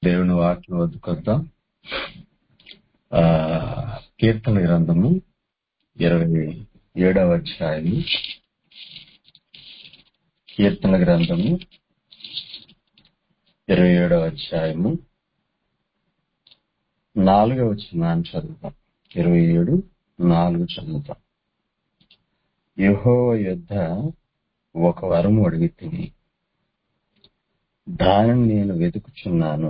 దేవుని వాక్యం వద్దుకొద్దాం ఆ కీర్తన గ్రంథము ఇరవై ఏడవ అధ్యాయము కీర్తన గ్రంథము ఇరవై ఏడవ అధ్యాయము నాలుగవ వచనాన్ని చదువుతాం ఇరవై ఏడు నాలుగు చదువుతాం యెహోవా యొద్ద ఒక వరము అడిగి తిని దానిని నేను వెతుకుచున్నాను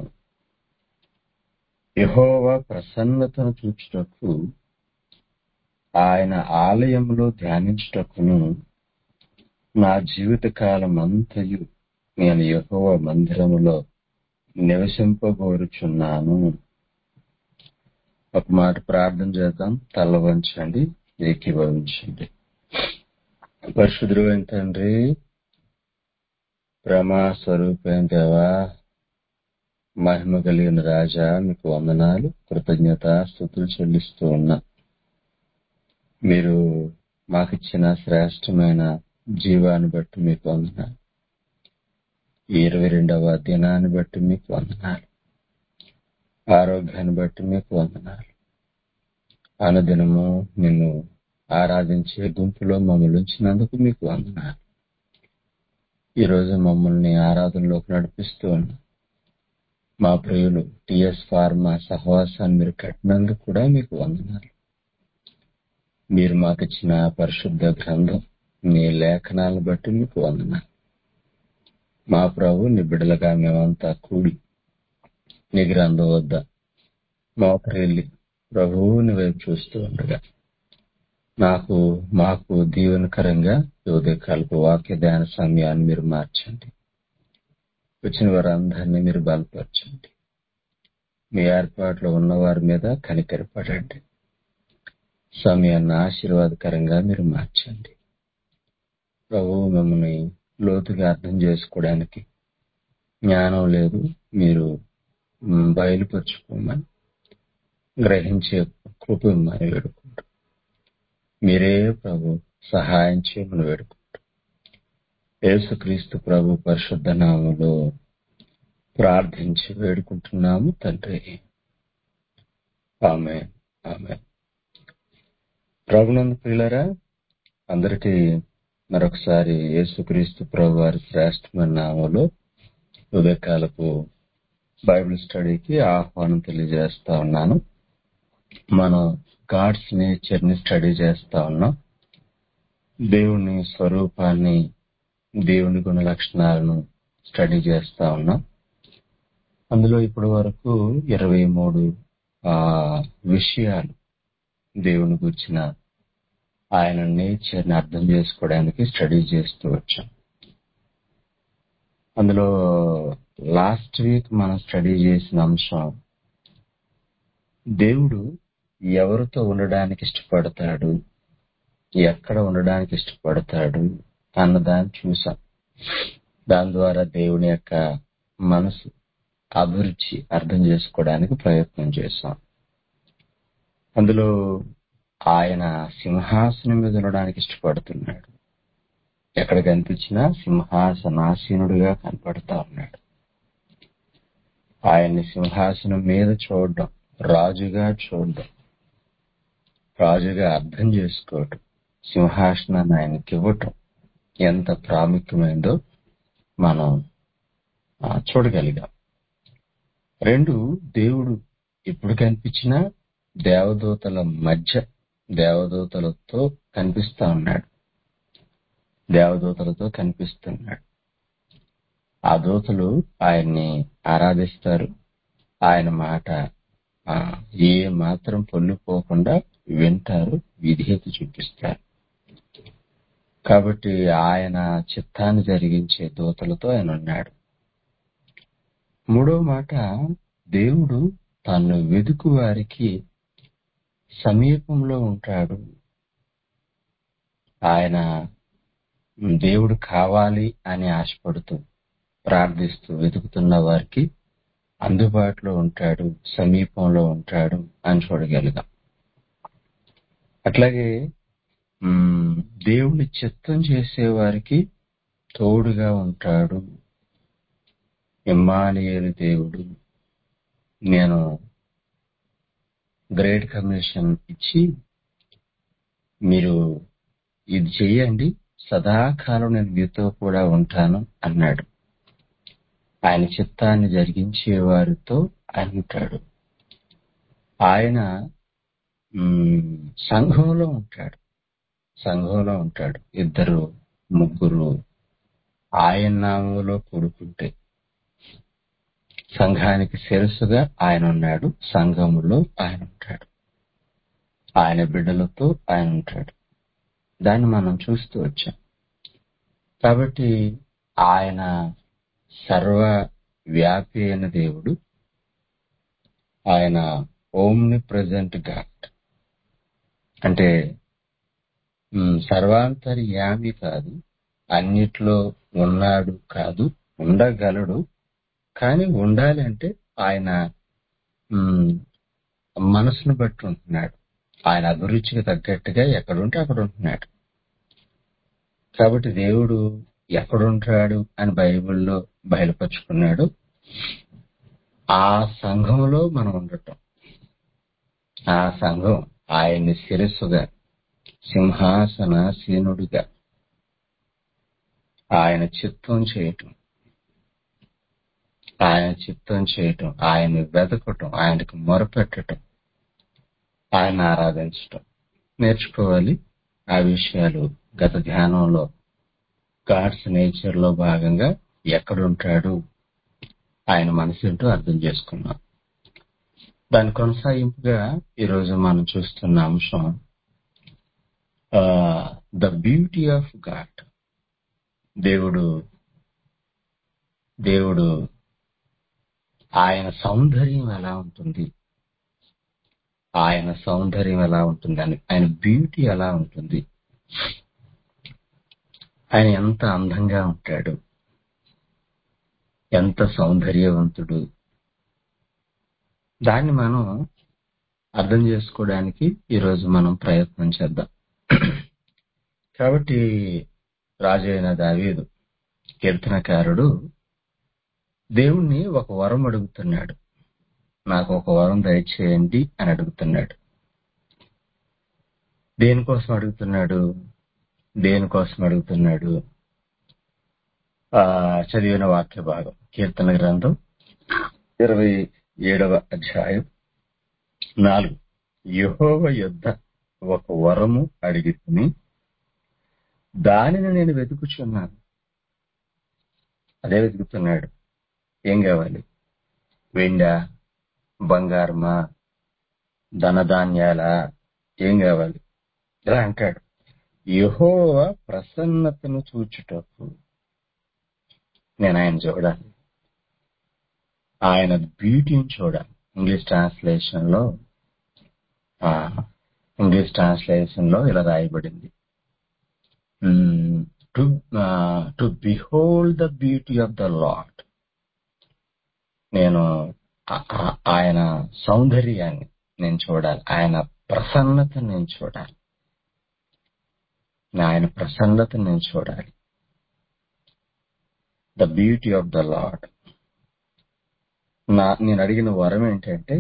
యెహోవా ప్రసన్నతను చూచుటకు ఆయన ఆలయంలో ధ్యానించుటకును నా జీవిత కాలం అంతయు నేను యెహోవా మందిరములో నివసింపగోరుచున్నాను ఒక మాట ప్రార్థన చేద్దాం తల వంచండి ఏకీభవించండి పరిశుద్ధుడు తండ్రి ప్రమా స్వరూపం దేవా మహిమ కలిగిన రాజా మీకు వందనాలు కృతజ్ఞత స్థుతులు చెల్లిస్తూ ఉన్నా మీరు మాకిచ్చిన శ్రేష్టమైన జీవాన్ని బట్టి మీకు వందనాలు ఈ ఇరవై రెండవ దినాన్ని బట్టి మీకు వందనాలు ఆరోగ్యాన్ని బట్టి మీకు వందనాలు అనుదినము నిన్ను ఆరాధించే గుంపులో మమ్మల్ని ఉంచినందుకు మీకు వందనాలు ఈ రోజు మమ్మల్ని ఆరాధనలోకి నడిపిస్తూ ఉన్నా మా ప్రియులు టిఎస్ ఫార్మా సహవాసాన్ని మీరు కట్టినందుకు కూడా మీకు వందనాలు మీరు మాకు ఇచ్చిన పరిశుద్ధ గ్రంథం మీ లేఖనాలను బట్టి మీకు వందనాలు మా ప్రభు నీ బిడ్డలుగా మేమంతా కూడి నీ గ్రంథం వద్ద మోకరెళ్ళి ప్రభువుని వైపు చూస్తూ ఉండగా నాకు మాకు దీవెనకరంగా ఉదయకాలపు వాక్య ధ్యాన సమయాన్ని మీరు మార్చండి వచ్చిన వారందరినీ మీరు బలపరచండి మీ ఏర్పాట్లో ఉన్న వారి మీద కనికరపడండి సమయాన్ని ఆశీర్వాదకరంగా మీరు మార్చండి ప్రభువు మిమ్మల్ని లోతుగా అర్థం చేసుకోవడానికి జ్ఞానం లేదు మీరు మ్, బయలుపరుచుకోమని గ్రహించే కృప ఇమ్మని వేడుకుంటూ మీరే ప్రభు సహాయం చేయమని వేడుకుంటూ యేసుక్రీస్తు ప్రభు పరిశుద్ధ నామములో ప్రార్థించి వేడుకుంటున్నాము తండ్రి ఆమె ఆమె ప్రభునందు ప్రియులరా అందరికీ మరొకసారి యేసుక్రీస్తు ప్రభు వారి శ్రేష్టమైన నామంలో ఉదయకాలపు బైబిల్ స్టడీకి ఆహ్వానం తెలియజేస్తా ఉన్నాను మనం గాడ్స్ నేచర్ ని స్టడీ చేస్తా ఉన్నాం దేవుని స్వరూపాన్ని దేవుని గుణ లక్షణాలను స్టడీ చేస్తా ఉన్నాం అందులో ఇప్పటి వరకు ఇరవై మూడు ఆ విషయాలు దేవుని గురించిన ఆయన నేచర్ ని అర్థం చేసుకోవడానికి స్టడీ చేస్తూ వచ్చాం అందులో లాస్ట్ వీక్ మనం స్టడీ చేసిన అంశం దేవుడు ఎవరితో ఉండడానికి ఇష్టపడతాడు ఎక్కడ ఉండడానికి ఇష్టపడతాడు అన్నదాన్ని చూసాం దాని ద్వారా దేవుని యొక్క మనసు అభిరుచి అర్థం చేసుకోవడానికి ప్రయత్నం చేశాం అందులో ఆయన సింహాసనం మీద ఉండడానికి ఇష్టపడుతున్నాడు ఎక్కడ కనిపించినా సింహాసనాసీనుడిగా కనపడతా ఉన్నాడు ఆయన్ని సింహాసనం మీద చూడడం రాజుగా చూడడం రాజుగా అర్థం చేసుకోవటం సింహాసనాన్ని ఆయనకి ఇవ్వటం ఎంత ప్రాముఖ్యమైందో మనం ఆ, చూడగలిగాం రెండు దేవుడు ఎప్పుడు కనిపించినా దేవదూతల మధ్య దేవదూతలతో కనిపిస్తా ఉన్నాడు దేవదూతలతో కనిపిస్తున్నాడు ఆ దూతలు ఆయన్ని ఆరాధిస్తారు ఆయన మాట ఆ, ఏ మాత్రం పొల్లిపోకుండా వింటారు విధేయత చూపిస్తారు కాబట్టి ఆయన చిత్తాన్ని జరిగించే దూతలతో ఆయన ఉన్నాడు మూడో మాట దేవుడు తను వెదుకు వారికి సమీపంలో ఉంటాడు ఆయన దేవుడు కావాలి అని ఆశపడుతూ ప్రార్థిస్తూ వెతుకుతున్న వారికి అందుబాటులో ఉంటాడు సమీపంలో ఉంటాడు అని చూడగలిగాం అట్లాగే మ్, దేవుని చిత్తం చేసే వారికి తోడుగా ఉంటాడు ఇమ్మానియేలు దేవుడు నేను గ్రేట్ కమిషన్ ఇచ్చి మీరు ఇది చెయ్యండి సదాకాలం నేను మీతో కూడా ఉంటాను అన్నాడు ఆయన చిత్తాన్ని జరిగించే వారితో ఆయన ఉంటాడు ఆయన మ్, సంఘంలో ఉంటాడు సంఘంలో ఉంటాడు ఇద్దరు ముగ్గురు ఆయన నామంలో కూడుకుంటే సంఘానికి శిరస్సుగా ఆయన ఉన్నాడు సంఘములో ఆయన ఉంటాడు ఆయన బిడ్డలతో ఆయన ఉంటాడు దాన్ని మనం చూస్తూ వచ్చాం కాబట్టి ఆయన సర్వ వ్యాపి అయిన దేవుడు ఆయన ఓమ్ని ప్రజెంట్ గాడ్ అంటే మ్, సర్వాంతర్యామి కాదు అన్నిట్లో ఉన్నాడు కాదు ఉండగలడు కానీ ఉండాలి అంటే ఆయన మ్, మనసును బట్టి ఉంటున్నాడు ఆయన అభిరుచికి తగ్గట్టుగా ఎక్కడుంటే అక్కడ ఉంటున్నాడు కాబట్టి దేవుడు ఎక్కడుంటాడు అని బైబిల్లో బయలుపరుచుకున్నాడు ఆ సంఘంలో మనం ఉండటం ఆ సంఘం ఆయన్ని శిరస్సుగా సింహాసన సీనుడిగా ఆయన చిత్తం చేయటం ఆయన చిత్తం చేయటం ఆయన్ని వెతకటం ఆయనకు మొరపెట్టటం ఆయన ఆరాధించటం నేర్చుకోవాలి ఆ విషయాలు గత ధ్యానంలో గాడ్స్ నేచర్ లో భాగంగా ఎక్కడుంటాడు ఆయన మనసు ఏంటో అర్థం చేసుకున్నాం దాని కొనసాగింపుగా ఈరోజు మనం చూస్తున్న అంశం ద బ్యూటీ ఆఫ్ గాడ్ దేవుడు దేవుడు ఆయన సౌందర్యం ఎలా ఉంటుంది ఆయన సౌందర్యం ఎలా ఉంటుంది అని ఆయన బ్యూటీ ఎలా ఉంటుంది ఆయన ఎంత అందంగా ఉంటాడు ఎంత సౌందర్యవంతుడు దాన్ని మనం అర్థం చేసుకోవడానికి ఈరోజు మనం ప్రయత్నం చేద్దాం కాబట్టి రాజు అయిన దావీదు కీర్తనకారుడు దేవుణ్ణి ఒక వరం అడుగుతున్నాడు నాకు ఒక వరం దయచేయండి అని అడుగుతున్నాడు దేనికోసం అడుగుతున్నాడు దేనికోసం అడుగుతున్నాడు ఆ చదివిన వాక్య భాగం కీర్తన గ్రంథం ఇరవై ఏడవ అధ్యాయం నాలుగు యహోవ యుద్ధ ఒక వరము అడిగితిని దానిని నేను వెతుకుచున్నాను అదే వెతుకుతున్నాడు ఏం కావాలి వెండా బంగారమా ధనధాన్యాల ఏం కావాలి ఇలా అంటాడు యహోవ ప్రసన్నతను చూచుటకు నేను ఆయన చూడాలి ఆయన బ్యూటీని చూడాలి ఇంగ్లీష్ ట్రాన్స్లేషన్ లో ఆ, ఇంగ్లీష్ ట్రాన్స్లేషన్ లో ఇలా రాయబడింది to to behold the beauty of the lord నేను ఆ- ఆ- ఆయన సౌందర్యాన్ని నేను చూడాలి ఆయన ప్రసన్నతను నేను చూడాలి ఆయన ప్రసన్నతను నేను చూడాలి the beauty of the lord నా నేను అడిగిన వరం ఏంటంటే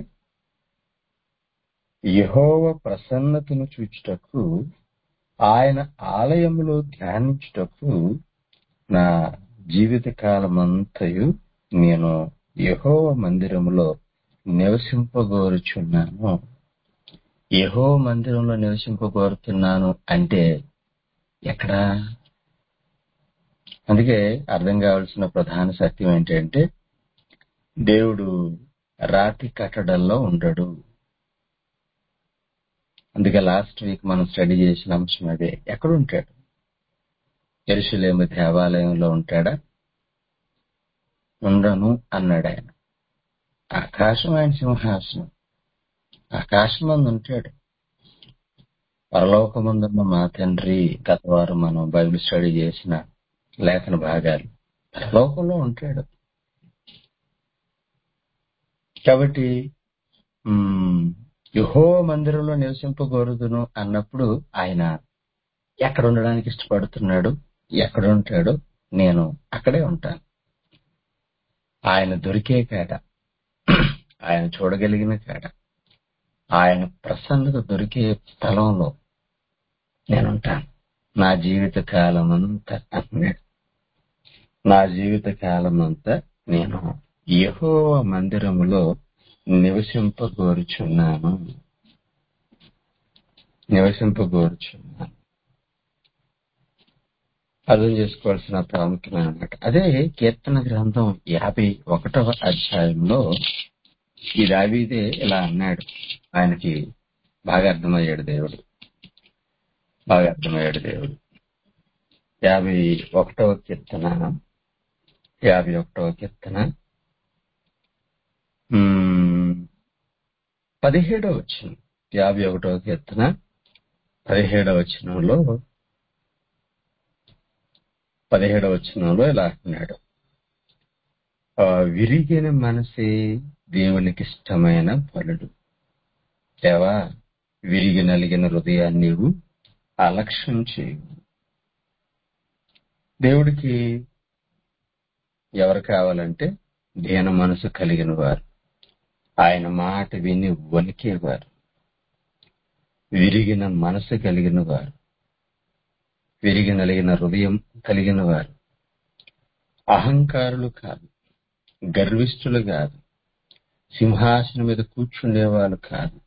యహోవ ప్రసన్నతను చూచుటకు ఆయన ఆలయములో ధ్యానించుటకు నా జీవిత కాలమంతయు నేను యహోవ మందిరములో నివసింపగోరుచున్నాను యహోవ మందిరంలో నివసింపగోరుతున్నాను అంటే ఎక్కడా అందుకే అర్థం కావాల్సిన ప్రధాన సత్యం ఏంటంటే దేవుడు రాతి కట్టడంలో ఉండడు అందుకే లాస్ట్ వీక్ మనం స్టడీ చేసిన అంశం అదే ఎక్కడ ఉంటాడు ఎరుసలేము దేవాలయంలో ఉంటాడా ఉండను అన్నాడు ఆయన ఆకాశం ఆయన సింహాసనం ఆకాశం మందు ఉంటాడు పరలోకమందున్న మా తండ్రి గత వారం మనం బైబిల్ స్టడీ చేసిన లేఖన భాగాలు పరలోకంలో ఉంటాడు కాబట్టి మ్మ్, యెహోవా మందిరంలో నివసింపగోరుదును అన్నప్పుడు ఆయన ఎక్కడ ఉండడానికి ఇష్టపడుతున్నాడు ఎక్కడ ఉంటాడో నేను అక్కడే ఉంటాను ఆయన దొరికే కాడ ఆయన చూడగలిగిన కాడ ఆయన ప్రసన్నత దొరికే స్థలంలో నేనుంటాను నా జీవిత కాలం అంతా అన్నాడు నా జీవిత కాలం అంతా నేను యెహోవ మందిరములో నివసింపగోరుచున్నాను నివసింపగోరుచున్నాను అర్థం చేసుకోవాల్సిన ప్రాముఖ్యమైన మాట అదే కీర్తన గ్రంథం యాభై ఒకటవ అధ్యాయంలో ఈ దావీదే ఇలా అన్నాడు ఆయనకి బాగా అర్థమయ్యాడు దేవుడు బాగా అర్థమయ్యాడు దేవుడు యాభై ఒకటవ కీర్తన యాభై ఒకటవ కీర్తన మ్మ్, పదిహేడవ వచ్చిన యాభై ఒకటవ కీర్తన పదిహేడవ వచనంలో పదిహేడవ వచనంలో ఇలా అంటున్నాడు ఆ, విరిగిన మనసే దేవునికి ఇష్టమైన పలుడు దేవా విరిగి నలిగిన హృదయాన్ని నీవు అలక్ష్యం చేయు దేవుడికి ఎవరు కావాలంటే దీన మనసు కలిగిన వారు ఆయన మాట విని వణికేవారు విరిగిన మనసు కలిగిన వారు విరిగి నలిగిన హృదయం కలిగిన వారు అహంకారులు కాదు గర్విష్ఠులు కాదు సింహాసనం మీద కూర్చుండే వాళ్ళు కాదు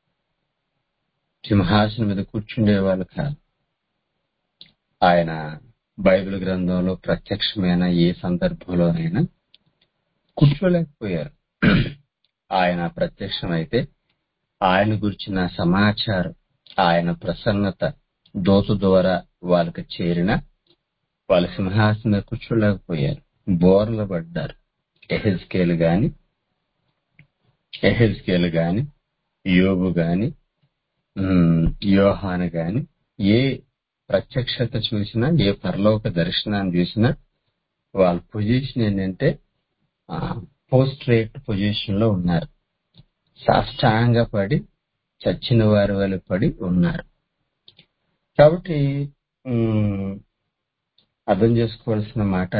సింహాసనం మీద కూర్చుండే వాళ్ళు కాదు ఆయన బైబిల్ గ్రంథంలో ప్రత్యక్షమైన ఏ సందర్భంలోనైనా కూర్చోలేకపోయారు ఆయన ప్రత్యక్షమైతే ఆయన గురించిన సమాచారం ఆయన ప్రసన్నత దోత ద్వారా వాళ్ళకి చేరిన వాళ్ళ సింహాసనం మీద కూర్చోలేకపోయారు బోర్లు పడ్డారు ఎహెజ్కేలు గాని ఎహెజ్కేలు గాని యోబు గాని ఉమ్, యోహాను గాని ఏ ప్రత్యక్షత చూసినా ఏ పరలోక దర్శనాన్ని చూసినా వాళ్ళ పొజిషన్ ఏంటంటే పోస్ట్రేట్ పొజిషన్ లో ఉన్నారు సాష్టాంగ పడి చచ్చిన వారి వల్ల పడి ఉన్నారు కాబట్టి ఉమ్, అర్థం చేసుకోవాల్సిన మాట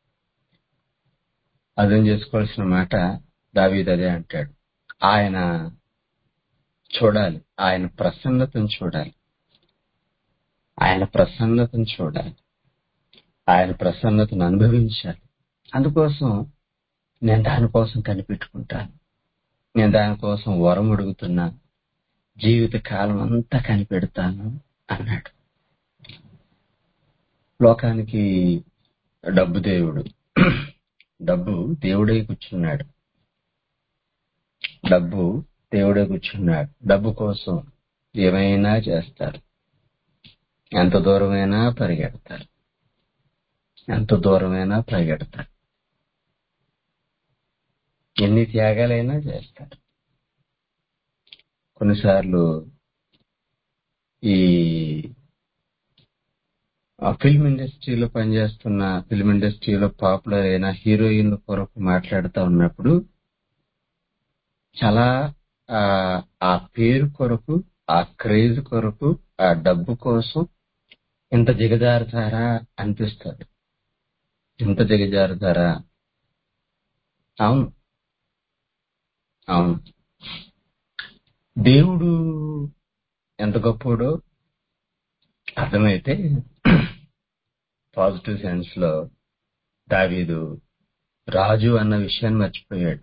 అర్థం చేసుకోవాల్సిన మాట దావీద్ అదే అంటాడు ఆయన చూడాలి ఆయన ప్రసన్నతను చూడాలి ఆయన ప్రసన్నతను చూడాలి ఆయన ప్రసన్నతను అనుభవించాలి అందుకోసం నేను దానికోసం కనిపెట్టుకుంటాను నేను దానికోసం వరం అడుగుతున్నాను జీవిత కాలం అంతా కనిపెడతాను అన్నాడు లోకానికి డబ్బు దేవుడు డబ్బు దేవుడే కూర్చున్నాడు డబ్బు దేవుడే కూర్చున్నాడు డబ్బు కోసం ఏమైనా చేస్తారు ఎంత దూరమైనా పరిగెడతారు ఎంత దూరమైనా పరిగెడతారు ఎన్ని త్యాగాలైనా చేస్తారు కొన్నిసార్లు ఈ ఆ ఫిల్మ్ ఇండస్ట్రీలో పనిచేస్తున్న ఫిల్మ్ ఇండస్ట్రీలో పాపులర్ అయిన హీరోయిన్ల కొరకు మాట్లాడుతూ ఉన్నప్పుడు చాలా ఆ ఆ పేరు కొరకు ఆ క్రేజ్ కొరకు ఆ డబ్బు కోసం ఇంత దిగజారుతారా అనిపిస్తుంది ఇంత దిగజారుతారా అవును అవును దేవుడు ఎంత గొప్పోడో అర్థమైతే పాజిటివ్ సెన్స్ లో దావీదు రాజు అన్న విషయాన్ని మర్చిపోయాడు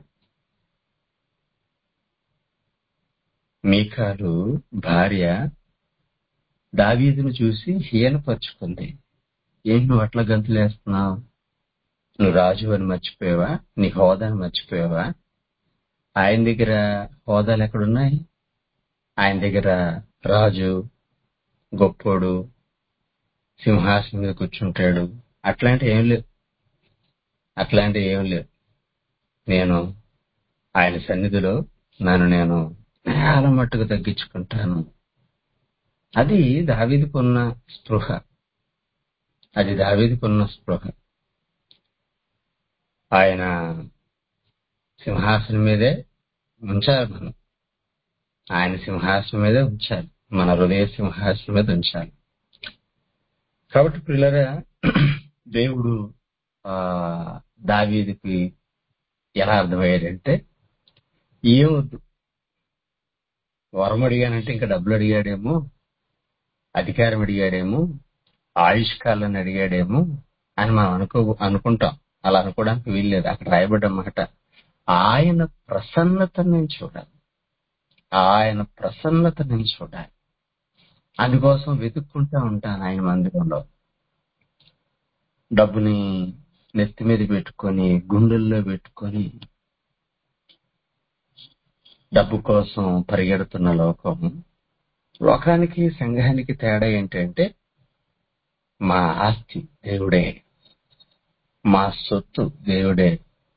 మీకాలు భార్య దావీదును చూసి హీనపరుచుకుంది ఏంటి నువ్వు అట్లా గంతులేస్తున్నావు నువ్వు రాజు అని మర్చిపోయావా నీ హోదాని మర్చిపోయావా ఆయన దగ్గర హోదాలు ఎక్కడున్నాయి ఆయన దగ్గర రాజు గొప్పోడు సింహాసనం మీద కూర్చుంటాడు అట్లాంటి ఏం లేవు అట్లాంటి ఏం లేవు నేను ఆయన సన్నిధిలో నన్ను నేను నేల మట్టుకు తగ్గించుకుంటాను అది దావీదుకున్న స్పృహ అది దావీదుకున్న స్పృహ ఆయన సింహాసనం మీదే ఉంచాలి మనం ఆయన సింహాసనం మీదే ఉంచాలి మన హృదయ సింహాసనం మీద ఉంచాలి కాబట్టి పిల్లరా దేవుడు ఆ దావీదికి ఎలా అర్థమయ్యాడంటే ఏమొద్దు వరం అడిగానంటే ఇంకా డబ్బులు అడిగాడేమో అధికారం అడిగాడేమో ఆయుష్కాలను అడిగాడేమో అని మనం అనుకో అనుకుంటాం అలా అనుకోవడానికి వీల్లేదు అక్కడ రాయబడ్డ మాట ఆయన ప్రసన్నత నేను చూడాలి ఆయన ప్రసన్నత నేను చూడాలి అందుకోసం వెతుక్కుంటా ఉంటాను ఆయన మందిరంలో డబ్బుని నెత్తి మీద పెట్టుకొని గుండెల్లో పెట్టుకొని డబ్బు కోసం పరిగెడుతున్న లోకం లోకానికి సంఘానికి తేడా ఏంటంటే మా ఆస్తి దేవుడే మా సొత్తు దేవుడే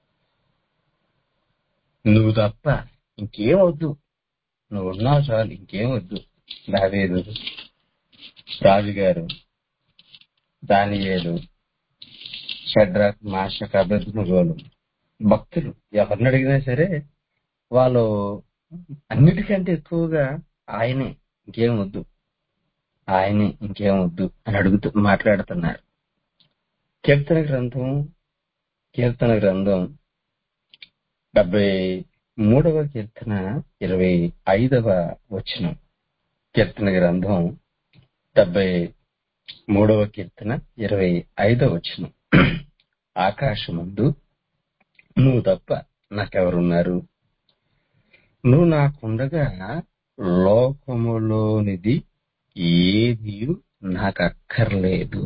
నువ్వు తప్ప ఇంకేం వద్దు నువ్వు ఉన్నావు చాలు ఇంకేం వద్దు దావేదు రాజుగారు దానియేలు షడ్రాక్ మాషక్ అభ్యర్థులు భక్తులు ఎవరిని అడిగినా సరే వాళ్ళు అన్నిటికంటే ఎక్కువగా ఆయనే ఇంకేం వద్దు ఆయనే ఇంకేం వద్దు అని అడుగుతూ మాట్లాడుతున్నారు కీర్తన గ్రంథం కీర్తన గ్రంథం డెబ్బై మూడవ కీర్తన ఇరవై ఐదవ వచనం కీర్తన గ్రంథం డెబ్బై మూడవ కీర్తన ఇరవై ఐదవ వచనం ఆకాశముందు నువ్వు తప్ప నాకెవరున్నారు నువ్వు నాకుండగా లోకములోనిది ఏది నాకు అక్కర్లేదు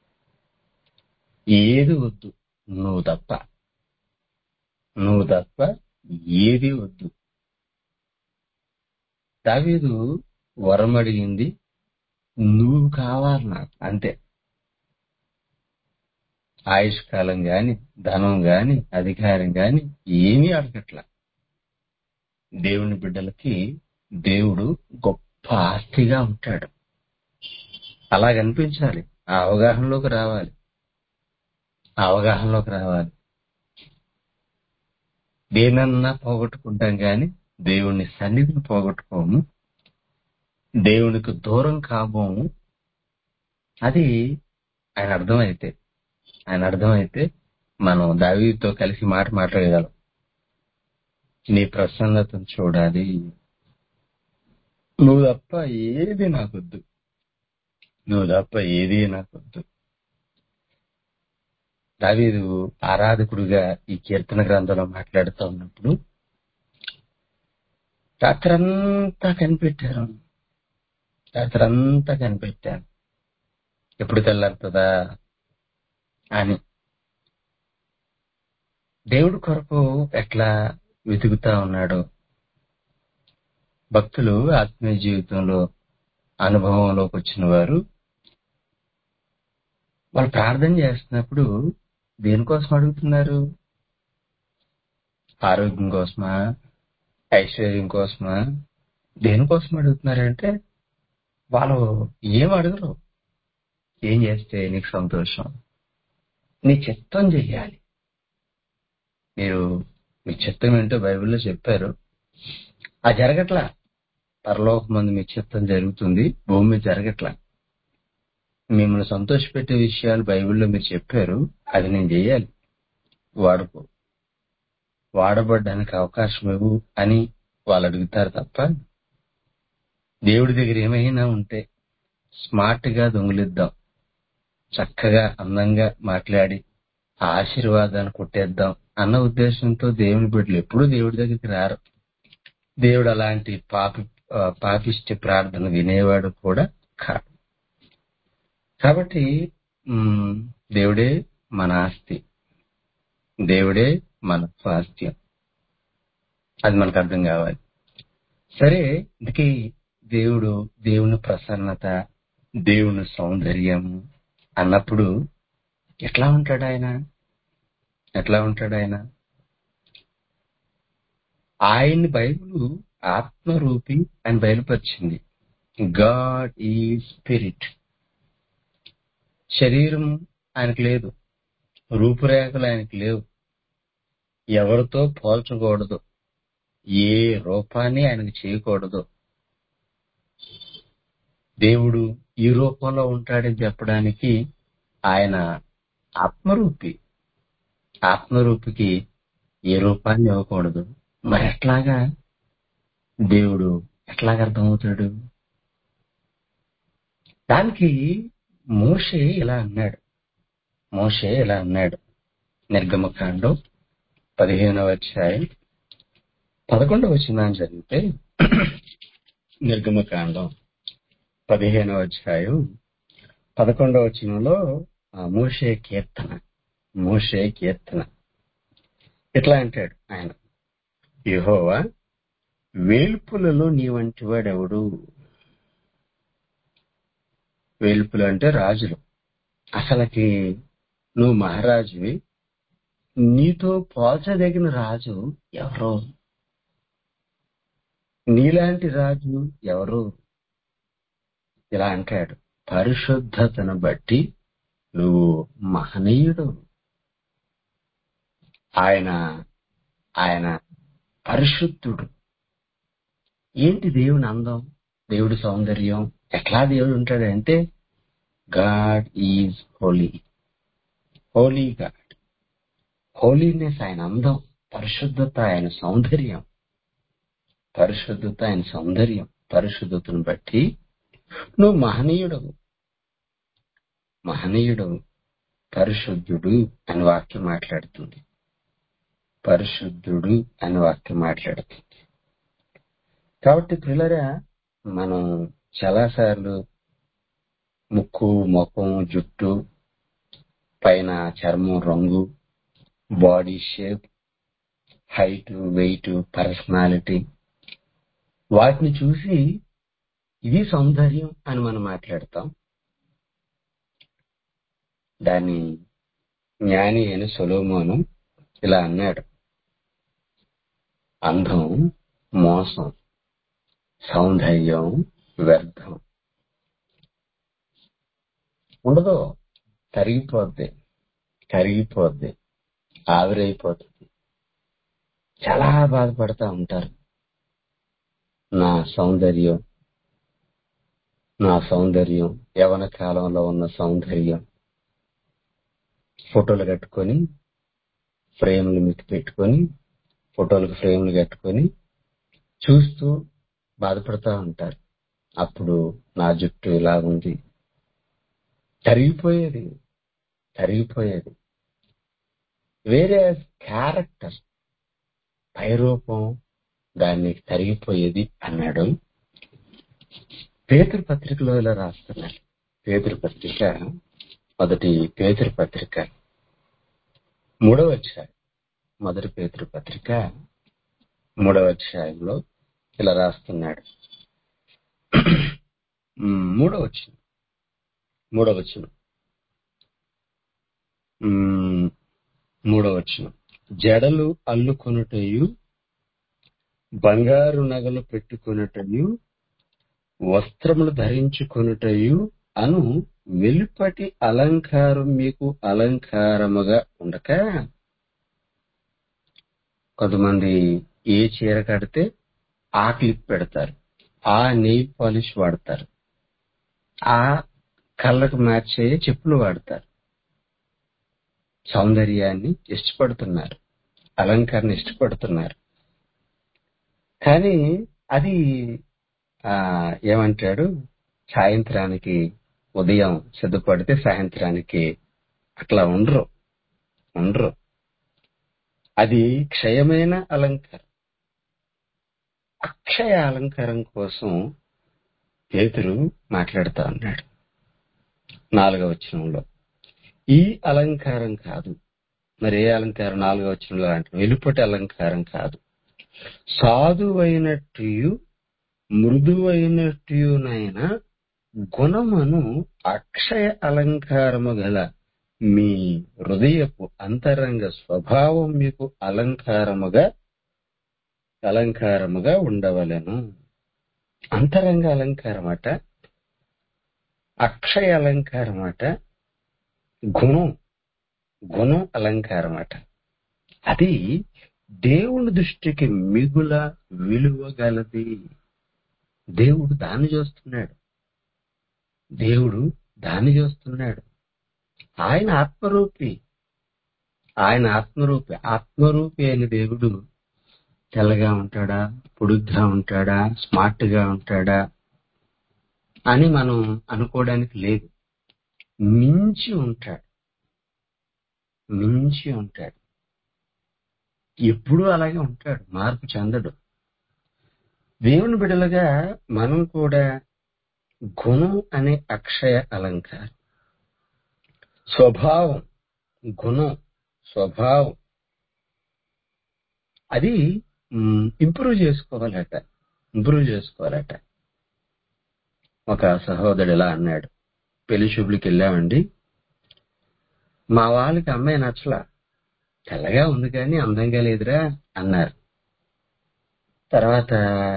ఏది వద్దు నువ్వు తప్ప నువ్వు తప్ప ఏది వద్దు దావీదు వరం అడిగింది నువ్వు కావాలి నాకు అంతే ఆయుష్ కాలం గాని ధనం గాని అధికారం గాని ఏమీ అడగట్లా దేవుని బిడ్డలకి దేవుడు గొప్ప ఆస్తిగా ఉంటాడు అలా కనిపించాలి ఆ అవగాహనలోకి రావాలి ఆ అవగాహనలోకి రావాలి దేనన్నా పోగొట్టుకుంటాం గాని దేవుని సన్నిధిని పోగొట్టుకోము దేవునికి దూరం కాబోము అది ఆయన అర్థమైతే ఆయన అర్థమైతే మనం దావీతో కలిసి మాట మాట్లాడగలం నీ ప్రసన్నతను చూడాలి నువ్వు తప్ప ఏది నాకొద్దు నువ్వు తప్ప ఏది నాకొద్దు దావీదు ఆరాధకుడుగా ఈ కీర్తన గ్రంథంలో మాట్లాడుతూ ఉన్నప్పుడు రాత్రంతా కనిపెట్టారు రాత్రంతా కనిపెట్టాను ఎప్పుడు తెల్లారుతుందా అని దేవుడి కొరకు ఎట్లా వెతుకుతా ఉన్నాడు భక్తులు ఆత్మీయ జీవితంలో అనుభవంలోకి వచ్చిన వారు వాళ్ళు ప్రార్థన చేస్తున్నప్పుడు దేనికోసం అడుగుతున్నారు ఆరోగ్యం కోసమా ఐశ్వర్యం కోసమా దేనికోసం అడుగుతున్నారంటే వాళ్ళు ఏం అడగరు ఏం చేస్తే నీకు సంతోషం నీ చిత్తం చెయ్యాలి మీరు మీ చిత్తం ఏంటో బైబిల్లో చెప్పారు అది జరగట్లా పరలోకమందు మీ చిత్తం జరుగుతుంది భూమి మీద జరగట్లా మిమ్మల్ని సంతోషపెట్టే విషయాలు బైబిల్లో మీరు చెప్పారు అది నేను చేయాలి వాడుకో వాడబడ్డానికి అవకాశం ఇవ్వు అని వాళ్ళు అడుగుతారు తప్ప దేవుడి దగ్గర ఏమైనా ఉంటే స్మార్ట్ గా దొంగిలిద్దాం చక్కగా అందంగా మాట్లాడి ఆ ఆశీర్వాదాన్ని కొట్టేద్దాం అన్న ఉద్దేశంతో దేవుని బిడ్డలు ఎప్పుడూ దేవుడి దగ్గరికి రారు దేవుడు అలాంటి పాపి ఆ, పాపిష్టి ప్రార్థన వినేవాడు కూడా కాదు కాబట్టి మ్, దేవుడే మన ఆస్తి దేవుడే మన స్వాస్థ్యం అది మనకు అర్థం కావాలి సరే ఇందుకే దేవుడు దేవుని ప్రసన్నత దేవుని సౌందర్యం అన్నప్పుడు ఎట్లా ఉంటాడు ఆయన ఎట్లా ఉంటాడు ఆయన ఆయన్ని బైబిల్ ఆత్మరూపి అని బయలుపరిచింది గాడ్ ఈ స్పిరిట్ శరీరం ఆయనకు లేదు రూపురేఖలు ఆయనకు లేవు ఎవరితో పోల్చకూడదు ఏ రూపాన్ని ఆయనకు చేయకూడదు దేవుడు ఈ రూపంలో ఉంటాడని చెప్పడానికి ఆయన ఆత్మరూపి ఆత్మరూపికి ఏ రూపాన్ని ఇవ్వకూడదు మరి ఎట్లాగా దేవుడు ఎట్లాగా అర్థమవుతాడు దానికి మోషే ఇలా అన్నాడు మోషే ఇలా అన్నాడు నిర్గమకాండం పదిహేనవ అధ్యాయం పదకొండవ వచ్చిన చదివితే నిర్గమకాండం పదిహేనవ అధ్యాయం పదకొండవ వచనంలో ఆ మోషే కీర్తన మోషే కీర్తన ఇట్లా అంటాడు ఆయన యెహోవా వేల్పులలో నీ వంటి వాడెవడు వేల్పులు అంటే రాజులు అసలకి నువ్వు మహారాజువి నీతో పోల్చదగిన రాజు ఎవరు నీలాంటి రాజు ఎవరు ఇలా అంటాడు పరిశుద్ధతను బట్టి నువ్వు మహనీయుడు ఆయన ఆయన పరిశుద్ధుడు ఏంటి దేవుని అందం దేవుడి సౌందర్యం ఎట్లా దేవుడు ఉంటాడంటే God is holy holy God holiness ఆయన అందం పరిశుద్ధత ఆయన సౌందర్యం పరిశుద్ధత ఆయన సౌందర్యం పరిశుద్ధతను బట్టి నువ్వు మహనీయుడవు మహనీయుడవు పరిశుద్ధుడు అని వాక్యం మాట్లాడుతుంది పరిశుద్ధుడు అని వాక్యం మాట్లాడుతుంది కాబట్టి పిల్లరా మనం చాలాసార్లు ముక్కు ముఖం జుట్టు పైన చర్మం రంగు body shape height weight personality వాటిని చూసి ఇది సౌందర్యం అని మనం మాట్లాడతాం దాన్ని జ్ఞాని అయిన సొలోమోను ఇలా అన్నాడు అందం మోసం సౌందర్యం వ్యర్థం ఉండదు కరిగిపోద్ది కరిగిపోద్ది ఆవిరైపోతుంది చాలా బాధపడతా ఉంటారు నా సౌందర్యం నా సౌందర్యం యవన కాలంలో ఉన్న సౌందర్యం ఫోటోలు కట్టుకొని ఫ్రేమ్లు మీకు పెట్టుకొని ఫోటోలకు ఫ్రేమ్లు కట్టుకొని చూస్తూ బాధపడతా ఉంటారు అప్పుడు నా జుట్టు ఇలా ఉంది కరిగిపోయేది కరిగిపోయేది వేరే క్యారెక్టర్ పైరూపం దాన్ని కరిగిపోయేది అన్నాడు పేతురు పత్రికలో ఇలా రాస్తున్నారు పేతురు పత్రిక మొదటి పేతురు పత్రిక మూడవ అధ్యాయం మొదటి పేతురు పత్రిక మూడవ అధ్యాయంలో ఇలా రాస్తున్నాడు ఉమ్, మూడవ వచ్చిన మూడవ వచ్చిన మూడవ వచ్చిన జడలు అల్లుకొనుటయు బంగారు నగలు పెట్టుకొనుటయు వస్త్రములు ధరించుకొనుటయు అను వెలుపటి అలంకారం మీకు అలంకారముగా ఉండక కొంతమంది ఏ చీర కడితే ఆ క్లిప్ పెడతారు ఆ నెయిల్ పాలిష్ వాడతారు ఆ కళ్ళకు మ్యాచ్ అయ్యే చెప్పులు వాడతారు సౌందర్యాన్ని ఇష్టపడుతున్నారు అలంకరణ ఇష్టపడుతున్నారు కానీ అది ఆ ఏమంటాడు సాయంత్రానికి ఉదయం సిద్ధపడితే సాయంత్రానికి అట్లా ఉండరు ఉండరు అది క్షయమైన అలంకారం అక్షయ అలంకారం కోసం పేతురు మాట్లాడుతా ఉన్నాడు నాలుగవ వచనంలో ఈ అలంకారం కాదు మరి ఏ అలంకారం నాలుగవ వచనంలో అంటే వెలుపటి అలంకారం కాదు సాధువైనట్టు మృదువైనట్టునైన గుణమును అక్షయ అలంకారము గల మీ హృదయపు అంతరంగ స్వభావం మీకు అలంకారముగా అలంకారముగా ఉండవలెను అంతరంగ అలంకారమట అక్షయ అలంకారమట గుణం గుణం అలంకారమట అది దేవుని దృష్టికి మిగుల విలువ గలది దేవుడు దాన్ని చూస్తున్నాడు దేవుడు దాన్ని చూస్తున్నాడు ఆయన ఆత్మరూపి ఆయన ఆత్మరూపి ఆత్మరూపి అయిన దేవుడు తెల్లగా ఉంటాడా పొడుగ్గా ఉంటాడా స్మార్ట్ గా ఉంటాడా అని మనం అనుకోవడానికి లేదు మించి ఉంటాడు మించి ఉంటాడు ఎప్పుడూ అలాగే ఉంటాడు మార్పు చెందడు దేవుని బిడలుగా మనం కూడా గుణం అనే అక్షయ అలంకారం స్వభావం గుణం స్వభావం అది ఇంప్రూవ్ చేసుకోవాలట ఇంప్రూవ్ చేసుకోవాలట ఒక సహోదరుడు ఇలా అన్నాడు పెళ్లి చూపులకి వెళ్ళామండి మా వాళ్ళకి అమ్మాయి నచ్చలా తెల్లగా ఉంది కానీ అందంగా లేదురా అన్నారు తర్వాత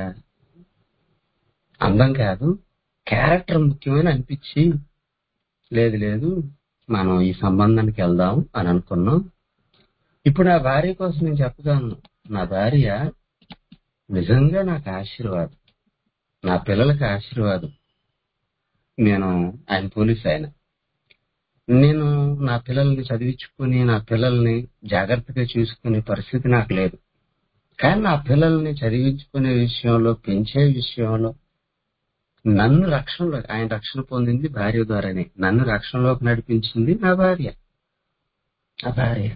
అందం కాదు క్యారెక్టర్ ముఖ్యమని అనిపించి లేదు లేదు మనం ఈ సంబంధానికి వెళ్దాం అని అనుకున్నాం ఇప్పుడు నా భార్య కోసం నేను చెప్పగలను నా భార్య నిజంగా నాకు ఆశీర్వాదం నా పిల్లలకి ఆశీర్వాదం నేను ఆయన పోలీస్ ఆయన నేను నా పిల్లల్ని చదివించుకుని నా పిల్లల్ని జాగ్రత్తగా చూసుకునే పరిస్థితి నాకు లేదు కానీ నా పిల్లల్ని చదివించుకునే విషయంలో పెంచే విషయంలో నన్ను రక్షణలో ఆయన రక్షణ పొందింది భార్య ద్వారానే నన్ను రక్షణలోకి నడిపించింది నా భార్య నా భార్య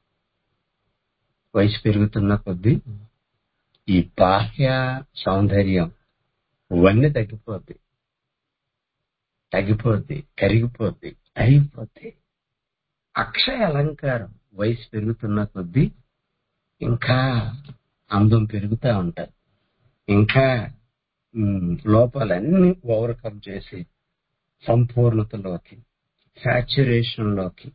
వయసు పెరుగుతున్న కొద్దీ ఈ బాహ్య సౌందర్యం ఇవన్నీ తగ్గిపోద్ది తగ్గిపోద్ది కరిగిపోద్ది అయిపోద్ది అక్షయ అలంకారం వయసు పెరుగుతున్న కొద్దీ ఇంకా అందం పెరుగుతూ ఉంటారు ఇంకా లోపాలన్నీ ఓవర్కమ్ చేసి సంపూర్ణతలోకి సాచురేషన్ లోకి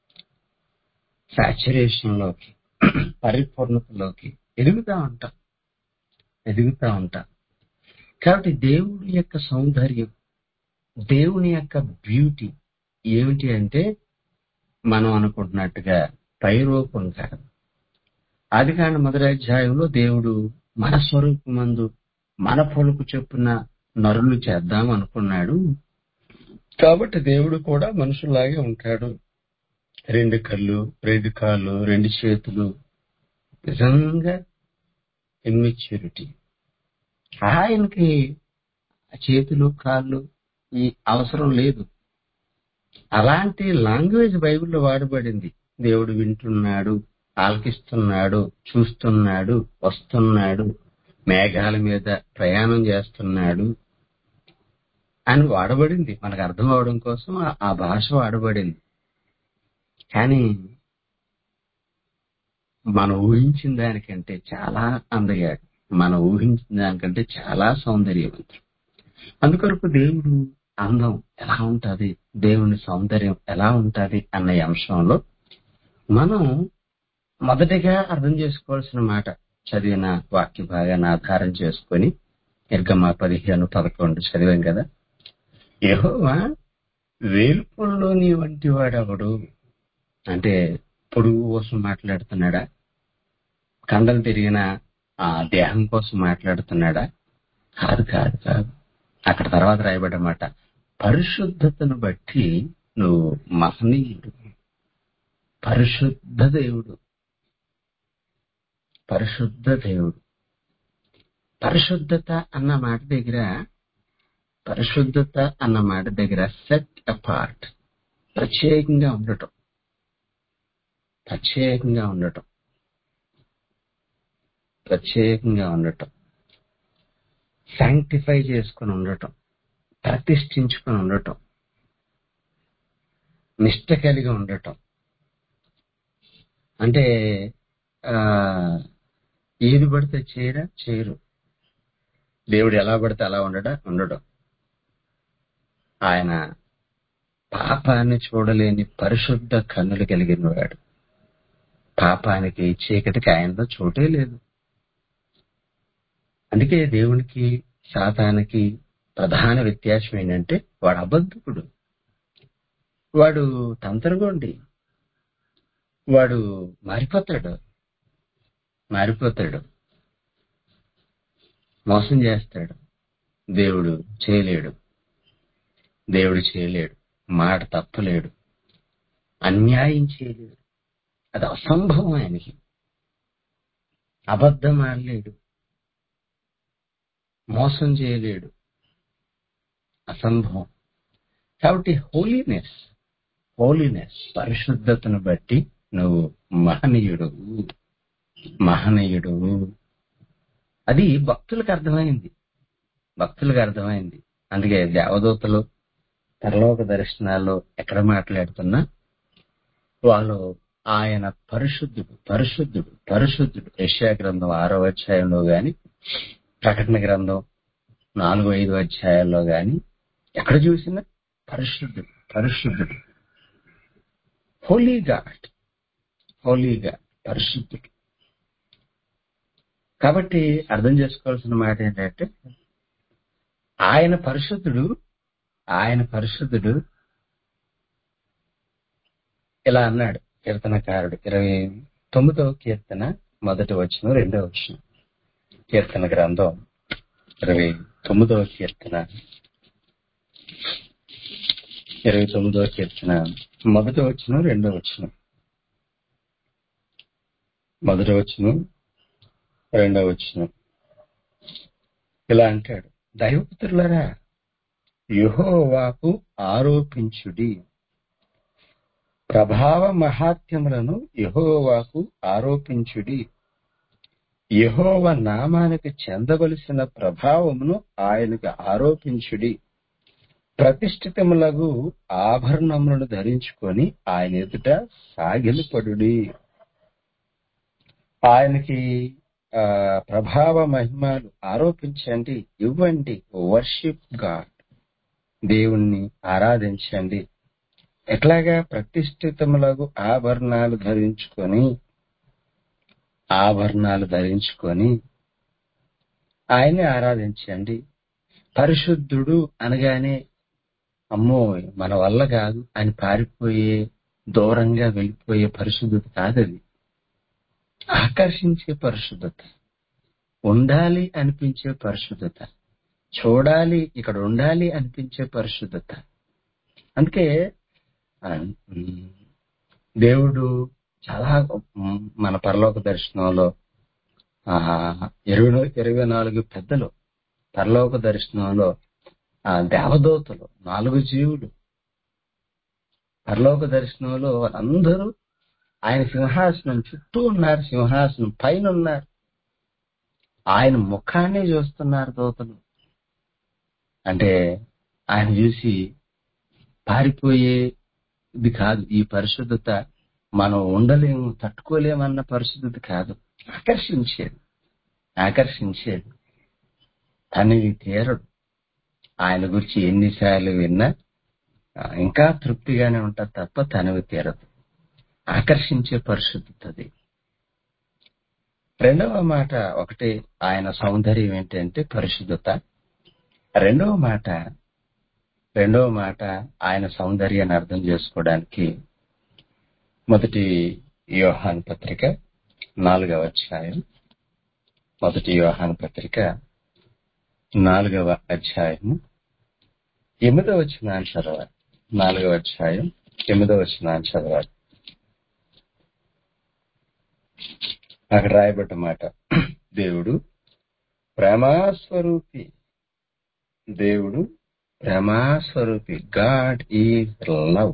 సాచురేషన్ లోకి పరిపూర్ణతలోకి ఎదుగుతా ఉంటాం ఎదుగుతా ఉంటాం కాబట్టి దేవుడి యొక్క సౌందర్యం దేవుని యొక్క బ్యూటీ ఏమిటి అంటే మనం అనుకుంటున్నట్టుగా పైరూపం కాదు ఆది కాండ మొదటి అధ్యాయంలో దేవుడు మన స్వరూపమందు మన పొలుపు చొప్పున నరులు చేద్దాం అనుకున్నాడు కాబట్టి దేవుడు కూడా మనుషులాగే ఉంటాడు రెండు కళ్ళు రెండు కాళ్ళు రెండు చేతులు నిజంగా ఇమ్మెచ్యూరిటీ ఆయనకి చేతులు కాళ్ళు ఈ అవసరం లేదు అలాంటి లాంగ్వేజ్ బైబిల్లో వాడబడింది దేవుడు వింటున్నాడు ఆలకిస్తున్నాడు చూస్తున్నాడు వస్తున్నాడు మేఘాల మీద ప్రయాణం చేస్తున్నాడు అని వాడబడింది మనకు అర్థం అవడం కోసం ఆ భాష వాడబడింది కానీ మనం ఊహించిన దానికంటే చాలా అందగాడు మనం ఊహించిన దానికంటే చాలా సౌందర్యవంతుడు అందుకొరకు దేవుడు అందం ఎలా ఉంటది దేవుని సౌందర్యం ఎలా ఉంటది అన్న అంశంలో మనం మొదటిగా అర్థం చేసుకోవాల్సిన మాట చదివిన వాక్య భాగాన్ని ఆధారం చేసుకొని నిర్గమ పదిహేను పదకొండు చదివాం కదా యహోవా వేల్పుల్లోని వంటి వాడెవడు అంటే పొడుగు కోసం మాట్లాడుతున్నాడా కండలు తిరిగిన ఆ దేహం కోసం మాట్లాడుతున్నాడా కాదు కాదు కాదు అక్కడ తర్వాత రాయబడ్డమాట పరిశుద్ధతను బట్టి నువ్వు మహనీయుడు పరిశుద్ధ దేవుడు పరిశుద్ధ దేవుడు పరిశుద్ధత అన్న మాట దగ్గర పరిశుద్ధత అన్న మాట దగ్గర సెట్ అపార్ట్ ప్రత్యేకంగా ఉండటం ప్రత్యేకంగా ఉండటం ప్రత్యేకంగా ఉండటం శాంక్టిఫై చేసుకుని ఉండటం ప్రతిష్ఠించుకుని ఉండటం నిష్ట కలిగి ఉండటం అంటే ఆ ఏది పడితే చేయరా చేయరు దేవుడు ఎలా పడితే అలా ఉండడా ఉండడం ఆయన పాపాన్ని చూడలేని పరిశుద్ధ కన్నులు కలిగిన వాడు పాపానికి చీకటికి ఆయనలో చోటే లేదు అందుకే దేవునికి శాతానికి ప్రధాన వ్యత్యాసం ఏంటంటే వాడు అబద్ధకుడు వాడు తంత్రగోండి వాడు మారిపోతాడు మారిపోతాడు మోసం చేస్తాడు దేవుడు చేయలేడు దేవుడు చేయలేడు మాట తప్పలేడు అన్యాయం చేయలేడు అది అసంభవం ఆయనకి అబద్ధం ఆడలేడు మోసం చేయలేడు అసంభవం కాబట్టి హోలీనెస్ హోలీనెస్ పరిశుద్ధతను బట్టి నువ్వు మహనీయుడు మహనీయుడు అది భక్తులకు అర్థమైంది భక్తులకు అర్థమైంది అందుకే దేవదూతలు పరలోక దర్శనాల్లో ఎక్కడ మాట్లాడుతున్నా వాళ్ళు ఆయన పరిశుద్ధుడు పరిశుద్ధుడు పరిశుద్ధుడు యెషయా గ్రంథం ఆరో అధ్యాయంలో గాని ప్రకటన గ్రంథం నాలుగు ఐదు అధ్యాయాల్లో గాని ఎక్కడ చూసినా పరిశుద్ధుడు పరిశుద్ధుడు హోలీ గాడ్ హోలీ గాడ్ పరిశుద్ధుడు కాబట్టి అర్థం చేసుకోవాల్సిన మాట ఏంటంటే ఆయన పరిశుద్ధుడు ఆయన పరిశుద్ధుడు ఇలా అన్నాడు కీర్తనకారుడు ఇరవై తొమ్మిదవ కీర్తన మొదటి వచ్చిన రెండవ వచ్చిన కీర్తన గ్రంథం ఇరవై తొమ్మిదవ కీర్తన ఇరవై తొమ్మిదవ కీర్తన మొదటి వచ్చిన రెండవ వచ్చిన మొదటి వచ్చిన రెండవ వచ్చిన ఇలా అంటాడు దైవపుత్రులరా యుహోవాకు ఆరోపించుడి ప్రభావ మహాత్యములను యహోవాకు ఆరోపించుడి యహోవ నామానికి చెందవలసిన ప్రభావమును ఆయనకు ఆరోపించుడి ప్రతిష్ఠితములగు ఆభరణములను ధరించుకొని ఆయన ఎదుట సాగిలపడుడి ఆయనకి ఆ ప్రభావ మహిమలు ఆరోపించండి ఇవ్వండి వర్షిప్ గాడ్ దేవుణ్ణి ఆరాధించండి ఎట్లాగా ప్రతిష్ఠితములకు ఆభరణాలు ధరించుకొని ఆభరణాలు ధరించుకొని ఆయన్ని ఆరాధించండి పరిశుద్ధుడు అనగానే అమ్మో మన వల్ల కాదు అని పారిపోయే దూరంగా వెళ్ళిపోయే పరిశుద్ధత కాదది ఆకర్షించే పరిశుద్ధత ఉండాలి అనిపించే పరిశుద్ధత చూడాలి ఇక్కడ ఉండాలి అనిపించే పరిశుద్ధత అందుకే ఆ, ఉమ్, దేవుడు చాలా ఉమ్, మన పరలోక దర్శనంలో ఆ, ఇరవై ఇరవై నాలుగు పెద్దలు పరలోక దర్శనంలో ఆ దేవదూతలు నాలుగు జీవులు పరలోక దర్శనంలో వాళ్ళందరూ ఆయన సింహాసనం చుట్టూ ఉన్నారు సింహాసనం పైన ఉన్నారు ఆయన ముఖాన్ని చూస్తున్నారు దూతలు అంటే ఆయన చూసి పారిపోయే ఇది కాదు ఈ పరిశుద్ధత మనం ఉండలేము తట్టుకోలేమన్న పరిశుద్ధత కాదు ఆకర్షించేది ఆకర్షించేది తనివి తీరడు ఆయన గురించి ఎన్నిసార్లు విన్నా ఆ, ఇంకా తృప్తిగానే ఉంటుంది తప్ప తనివి తీరదు ఆకర్షించే పరిశుద్ధత అది రెండవ మాట ఒకటి ఆయన సౌందర్యం ఏంటంటే పరిశుద్ధత రెండవ మాట రెండవ మాట ఆయన సౌందర్యాన్ని అర్థం చేసుకోవడానికి మొదటి యోహాన్ పత్రిక నాలుగవ అధ్యాయం మొదటి యోహాన్ పత్రిక నాలుగవ అధ్యాయము ఎనిమిదవ వచ్చిన చదవాలి నాలుగవ అధ్యాయం ఎనిమిదవ వచ్చిన చదవాలి అక్కడ రాయబడ్డ మాట దేవుడు ప్రేమాస్వరూపి దేవుడు ప్రేమాస్వరూపి గాడ్ ఈజ్ లవ్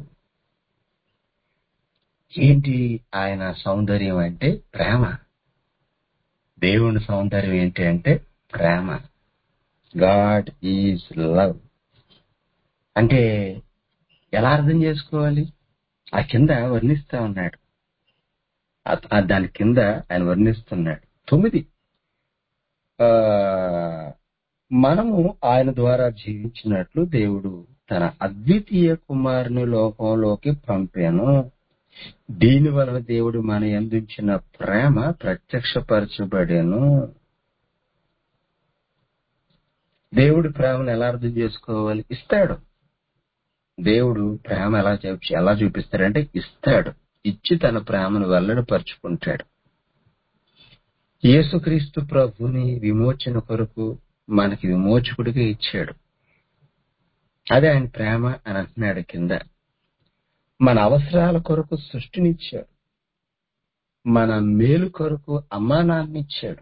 ఏంటి ఆయన సౌందర్యం అంటే ప్రేమ దేవుని సౌందర్యం ఏంటి అంటే ప్రేమ గాడ్ ఈజ్ లవ్ అంటే ఎలా అర్థం చేసుకోవాలి ఆ కింద వర్ణిస్తా ఉన్నాడు ఆ- ఆ దాని కింద ఆయన వర్ణిస్తున్నాడు తొమ్మిది ఆ మనము ఆయన ద్వారా జీవించినట్లు దేవుడు తన అద్వితీయ కుమారుని లోకంలోకి పంపాను దీని వలన దేవుడు మన ఎందుంచిన ప్రేమ ప్రత్యక్షపరచబడాను దేవుడి ప్రేమను ఎలా అర్థం చేసుకోవాలి ఇస్తాడు దేవుడు ప్రేమ ఎలా చూపి ఎలా చూపిస్తాడంటే ఇస్తాడు ఇచ్చి తన ప్రేమను వెల్లడిపరుచుకుంటాడు యేసుక్రీస్తు ప్రభుని విమోచన కొరకు మనకి విమోచకుడిగా ఇచ్చాడు అదే ఆయన ప్రేమ అని అంటున్నాడు కింద మన అవసరాల కొరకు సృష్టినిచ్చాడు మన మేలు కొరకు అమ్మానాన్ని ఇచ్చాడు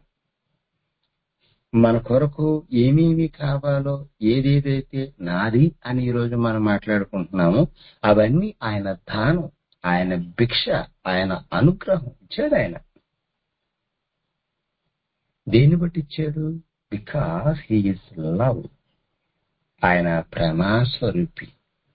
మన కొరకు ఏమేమి కావాలో ఏదేదైతే నాది అని ఈరోజు మనం మాట్లాడుకుంటున్నామో అవన్నీ ఆయన దానం ఆయన భిక్ష ఆయన అనుగ్రహం ఇచ్చాడు ఆయన దేన్ని బట్టి ఇచ్చాడు బికాస్ హీఈస్ లవ్ ఆయన ప్రేమాస్వరూపి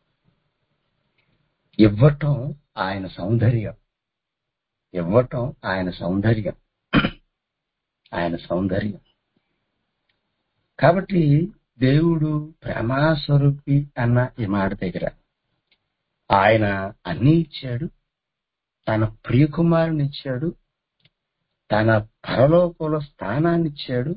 ఇవ్వటం ఆయన సౌందర్యం ఇవ్వటం ఆయన సౌందర్యం ఆయన సౌందర్యం కాబట్టి దేవుడు ప్రేమాస్వరూపి అన్న ఈ మాట దగ్గర ఆయన అన్ని ఇచ్చాడు తన ప్రియకుమారుని ఇచ్చాడు తన పరలోకంలో స్థానాన్ని ఇచ్చాడు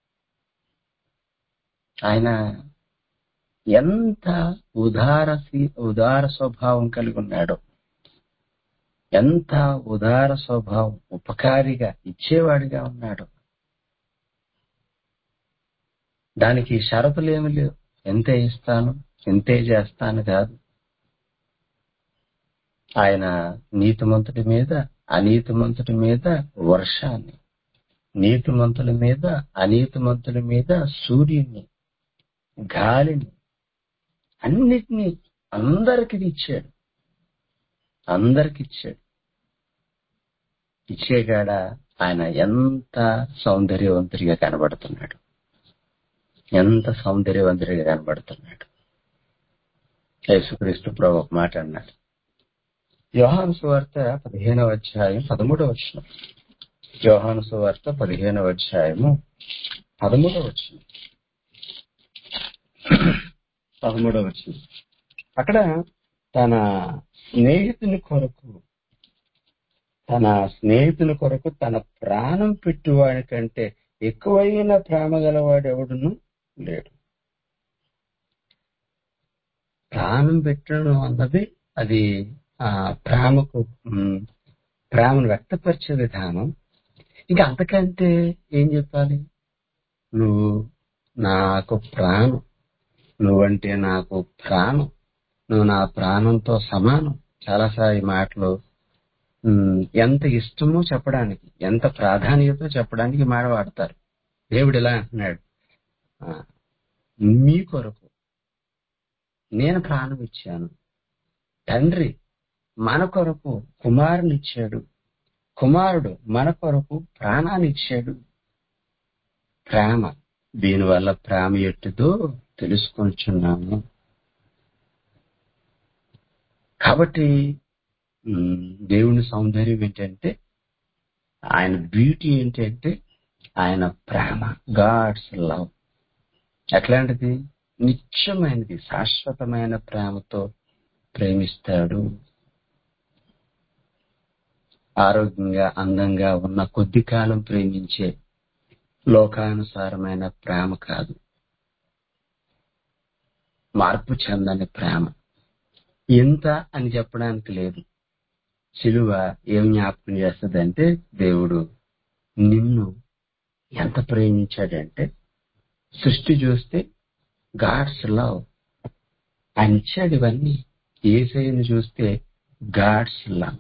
ఆయన ఎంత ఉదార ఉదార స్వభావం కలిగి ఉన్నాడో ఎంత ఉదార స్వభావం ఉపకారిగా ఇచ్చేవాడిగా ఉన్నాడు దానికి షరతులేమి లేవు ఎంతే ఇస్తాను ఎంతే చేస్తాను కాదు ఆయన నీతిమంతుడి మీద అనీతిమంతుడి మీద వర్షాన్ని నీతిమంతుల మీద అనీతిమంతుల మీద సూర్యుని గాలిని అన్నిటినీ అందరికి ఇచ్చాడు అందరికి ఇచ్చాడు ఇచ్చేగాడ ఆయన ఎంత సౌందర్యవంతుడిగా కనబడుతున్నాడు ఎంత సౌందర్యవంతుడిగా కనబడుతున్నాడు యేసుక్రీస్తు ప్రభు ఒక మాట అన్నాడు యోహాను సువార్త పదిహేనవ అధ్యాయం పదమూడవ వచ్చిన యోహాను సువార్త పదిహేనవ అధ్యాయము పదమూడవ వచ్చిన పదమూడవ వచ్చిన అక్కడ తన స్నేహితుని కొరకు తన స్నేహితుని కొరకు తన ప్రాణం పెట్టువాడి కంటే ఎక్కువైన ప్రేమ గలవాడు ఎవడును లేడు ప్రాణం పెట్టడం అన్నది అది ఆ ప్రేమకు ఉమ్, ప్రేమను వ్యక్తపరిచే విధానం ఇంకా అంతకంటే ఏం చెప్పాలి నువ్వు నాకు ప్రాణం నువ్వంటే నాకు ప్రాణం నువ్వు నా ప్రాణంతో సమానం చాలాసార్లు ఈ మాటలు ఉమ్, ఎంత ఇష్టమో చెప్పడానికి ఎంత ప్రాధాన్యత చెప్పడానికి ఈ మాట వాడతారు దేవుడు ఇలా అంటున్నాడు ఆ, మీ కొరకు నేను ప్రాణం ఇచ్చాను తండ్రి మన కొరకు కుమారుని ఇచ్చాడు కుమారుడు మన కొరకు ప్రాణాన్ని ఇచ్చాడు ప్రేమ దీనివల్ల ప్రేమ ఎట్టుదో తెలుసుకొనిచున్నాము కాబట్టి ఉమ్, దేవుని సౌందర్యం ఏంటంటే ఆయన బ్యూటీ ఏంటంటే ఆయన ప్రేమ గాడ్స్ లవ్ ఎట్లాంటిది నిత్యమైనది శాశ్వతమైన ప్రేమతో ప్రేమిస్తాడు ఆరోగ్యంగా అందంగా ఉన్న కొద్ది కాలం ప్రేమించే లోకానుసారమైన ప్రేమ కాదు మార్పు చెందని ప్రేమ ఇంత అని చెప్పడానికి లేదు సిలువ ఏం జ్ఞాపకం చేస్తుందంటే దేవుడు నిన్ను ఎంత ప్రేమించాడంటే సృష్టి చూస్తే గాడ్స్ లవ్ ఆయన ఇచ్చాడు ఇవన్నీ ఏసైని చూస్తే గాడ్స్ లవ్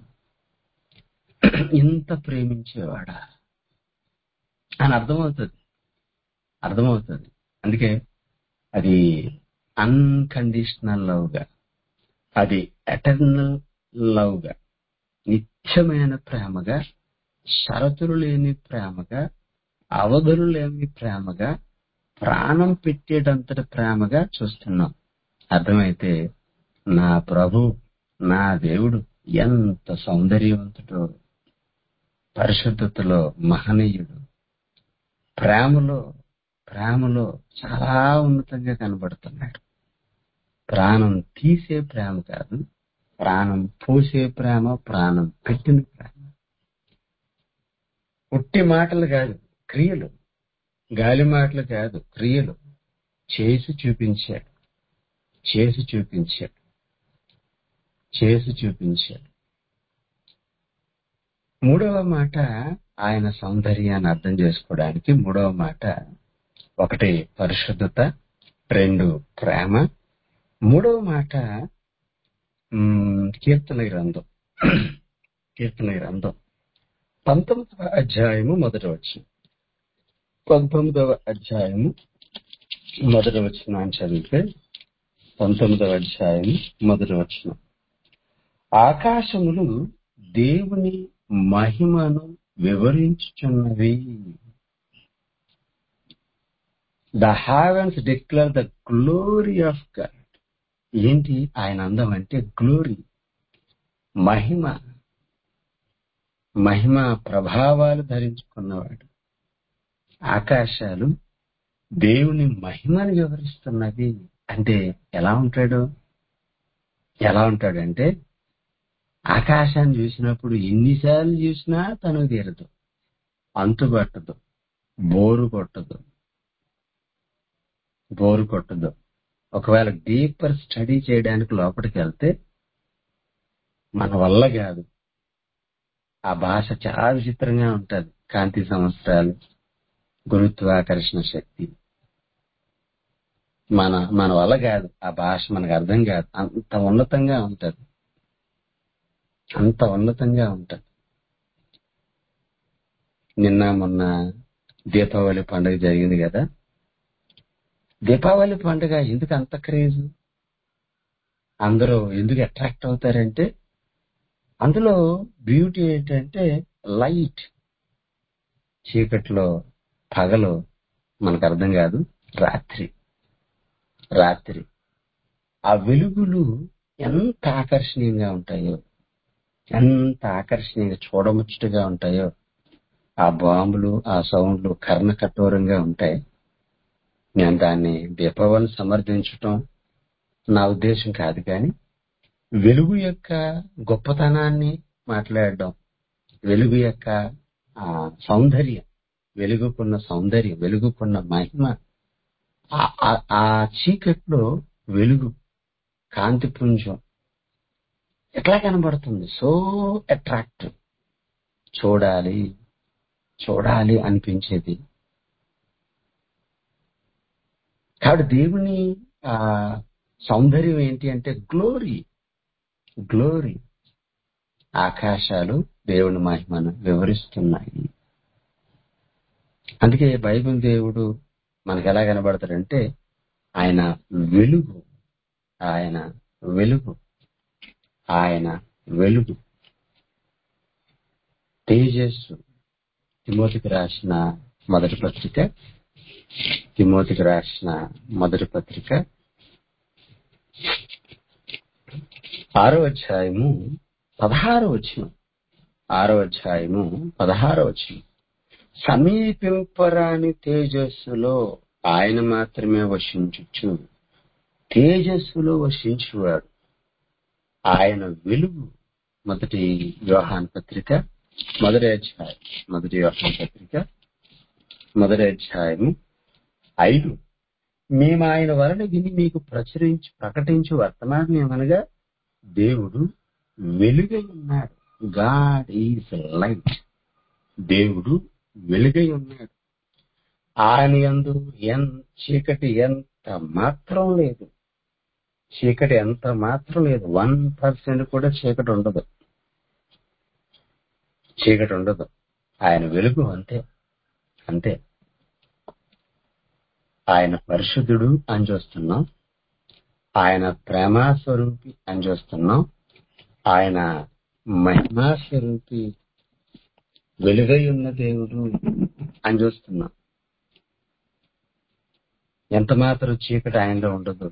ఇంత ప్రేమించేవాడా అని అర్థమవుతుంది అర్థమవుతుంది అందుకే అది అన్కండిషనల్ లవ్ గా అది ఎటర్నల్ లవ్ గా నిత్యమైన ప్రేమగా షరతులు లేని ప్రేమగా అవధులు లేని ప్రేమగా ప్రాణం పెట్టేటంతటి ప్రేమగా చూస్తున్నాం అర్థమైతే నా ప్రభు నా దేవుడు ఎంత సౌందర్యవంతుడో పరిశుద్ధతలో మహనీయుడు ప్రేమలో ప్రేమలో చాలా ఉన్నతంగా కనబడుతున్నాడు ప్రాణం తీసే ప్రేమ కాదు ప్రాణం పోసే ప్రేమ ప్రాణం పెట్టిన ప్రేమ ఉట్టి మాటలు కాదు క్రియలు గాలి మాటలు కాదు క్రియలు చేసి చూపించాడు చేసి చూపించాడు చేసి చూపించాడు మూడవ మాట ఆయన సౌందర్యాన్ని అర్థం చేసుకోవడానికి మూడవ మాట ఒకటి పరిశుద్ధత రెండు ప్రేమ మూడవ మాట మ్, కీర్తన గ్రంథం కీర్తన గ్రంథం పంతొమ్మిదవ అధ్యాయము మొదటి వచ్చిన పంతొమ్మిదవ అధ్యాయము మొదటి వచ్చిన అని చదివితే పంతొమ్మిదవ అధ్యాయం మొదటి వచ్చిన ఆకాశములు దేవుని మహిమను వివరించుచున్నవి the heavens declare the glory of God ఏంటి ఆయన అందం అంటే గ్లోరీ మహిమ మహిమ ప్రభావాలు ధరించుకున్నవాడు ఆకాశాలు దేవుని మహిమను వివరిస్తున్నవి అంటే ఎలా ఉంటాడు ఎలా ఉంటాడంటే ఆకాశాన్ని చూసినప్పుడు ఎన్నిసార్లు చూసినా తనకు తీరదు అంతుపట్టదు బోరు కొట్టదు బోరు కొట్టదు ఒకవేళ డీపర్ స్టడీ చేయడానికి లోపలికి వెళ్తే మన వల్ల కాదు ఆ భాష చాలా విచిత్రంగా ఉంటది కాంతి సంవత్సరాలు గురుత్వాకర్షణ శక్తి మన మన వల్ల కాదు ఆ భాష మనకు అర్థం కాదు అంత ఉన్నతంగా ఉంటది అంత ఉన్నతంగా ఉంటది నిన్న మొన్న దీపావళి పండుగ జరిగింది కదా దీపావళి పండుగ ఎందుకు అంత క్రేజ్ అందరూ ఎందుకు అట్రాక్ట్ అవుతారంటే అందులో బ్యూటీ ఏంటంటే లైట్ చీకట్లో పగలు మనకు అర్థం కాదు రాత్రి రాత్రి ఆ వెలుగులు ఎంత ఆకర్షణీయంగా ఉంటాయో ఎంత ఆకర్షణీయంగా చూడముచ్చటగా ఉంటాయో ఆ బాంబులు ఆ సౌండ్లు కర్ణ కఠోరంగా ఉంటాయి నేను దాన్ని దీపావళిని సమర్థించటం నా ఉద్దేశం కాదు కానీ వెలుగు యొక్క గొప్పతనాన్ని మాట్లాడడం వెలుగు యొక్క ఆ సౌందర్యం వెలుగుకున్న సౌందర్యం వెలుగుకున్న మహిమ ఆ- ఆ- ఆ చీకట్లో వెలుగు కాంతి పుంజం ఎట్లా కనబడుతుంది సో అట్రాక్టివ్ చూడాలి చూడాలి అనిపించేది కాబట్టి దేవుని ఆ సౌందర్యం ఏంటి అంటే గ్లోరీ గ్లోరీ ఆకాశాలు దేవుని మహిమను వివరిస్తున్నాయి అందుకే బైబిల్ దేవుడు మనకు ఎలా కనబడతాడంటే ఆయన వెలుగు ఆయన వెలుగు ఆయన వెలుగు తేజస్సు తిమోతికి రాసిన మొదటి పత్రిక తిమోతికి రాసిన మొదటి పత్రిక ఆరో అధ్యాయము పదహారో వచ్చిన ఆరో అధ్యాయము పదహారో వచ్చిన సమీపింపరాని తేజస్సులో ఆయన మాత్రమే వశించుచు తేజస్సులో వశించువాడు ఆయన వెలుగు మొదటి వ్యవహాన్ పత్రిక మొదటి అధ్యాయం మొదటి వ్యవహాన్ పత్రిక మొదటి అధ్యాయము ఐదు మేము ఆయన వలన విని మీకు ప్రచురించి ప్రకటించు వర్తమానం ఏమనగా దేవుడు వెలుగై ఉన్నాడు గాడ్ ఈజ్ లైట్ దేవుడు వెలుగై ఉన్నాడు ఆయన యందు ఎన్ చీకటి ఎంత మాత్రం లేదు చీకటి ఎంత మాత్రం లేదు వన్ పర్సెంట్ కూడా చీకటి ఉండదు చీకటి ఉండదు ఆయన వెలుగు అంతే అంతే ఆయన పరిశుద్ధుడు అని చూస్తున్నాం ఆయన ప్రేమాస్వరూపి అని చూస్తున్నాం ఆయన మహిమాస్వరూపి వెలుగై ఉన్న దేవుడు అని చూస్తున్నాం ఎంత మాత్రం చీకటి ఆయనలో ఉండదు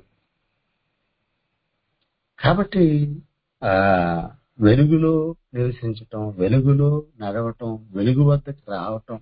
కాబట్టి ఆ వెలుగులో నివసించటం వెలుగులో నడవటం వెలుగు వద్దకు రావటం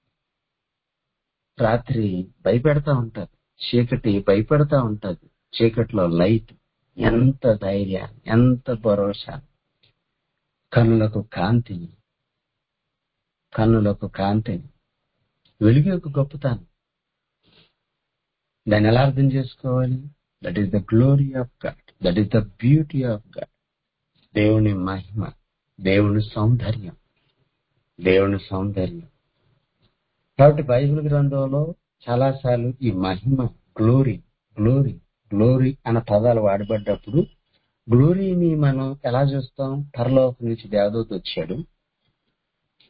రాత్రి భయపెడతా ఉంటది చీకటి భయపెడతా ఉంటది చీకటిలో లైట్ ఎంత ధైర్యం ఎంత భరోసా కన్నులకు కాంతిని కన్నులకు కాంతిని వెలుగు యొక్క గొప్పతనం దాన్ని ఎలా అర్థం చేసుకోవాలి that is the glory of God that is the beauty of God దేవుని మహిమ దేవుని సౌందర్యం దేవుని సౌందర్యం కాబట్టి బైబిల్ గ్రంథంలో చాలాసార్లు ఈ మహిమ గ్లోరీ గ్లోరీ గ్లోరీ అన్న పదాలు వాడబడ్డప్పుడు గ్లోరీని మనం ఎలా చూస్తాం పరలోకం నుంచి దేవదూత వచ్చాడు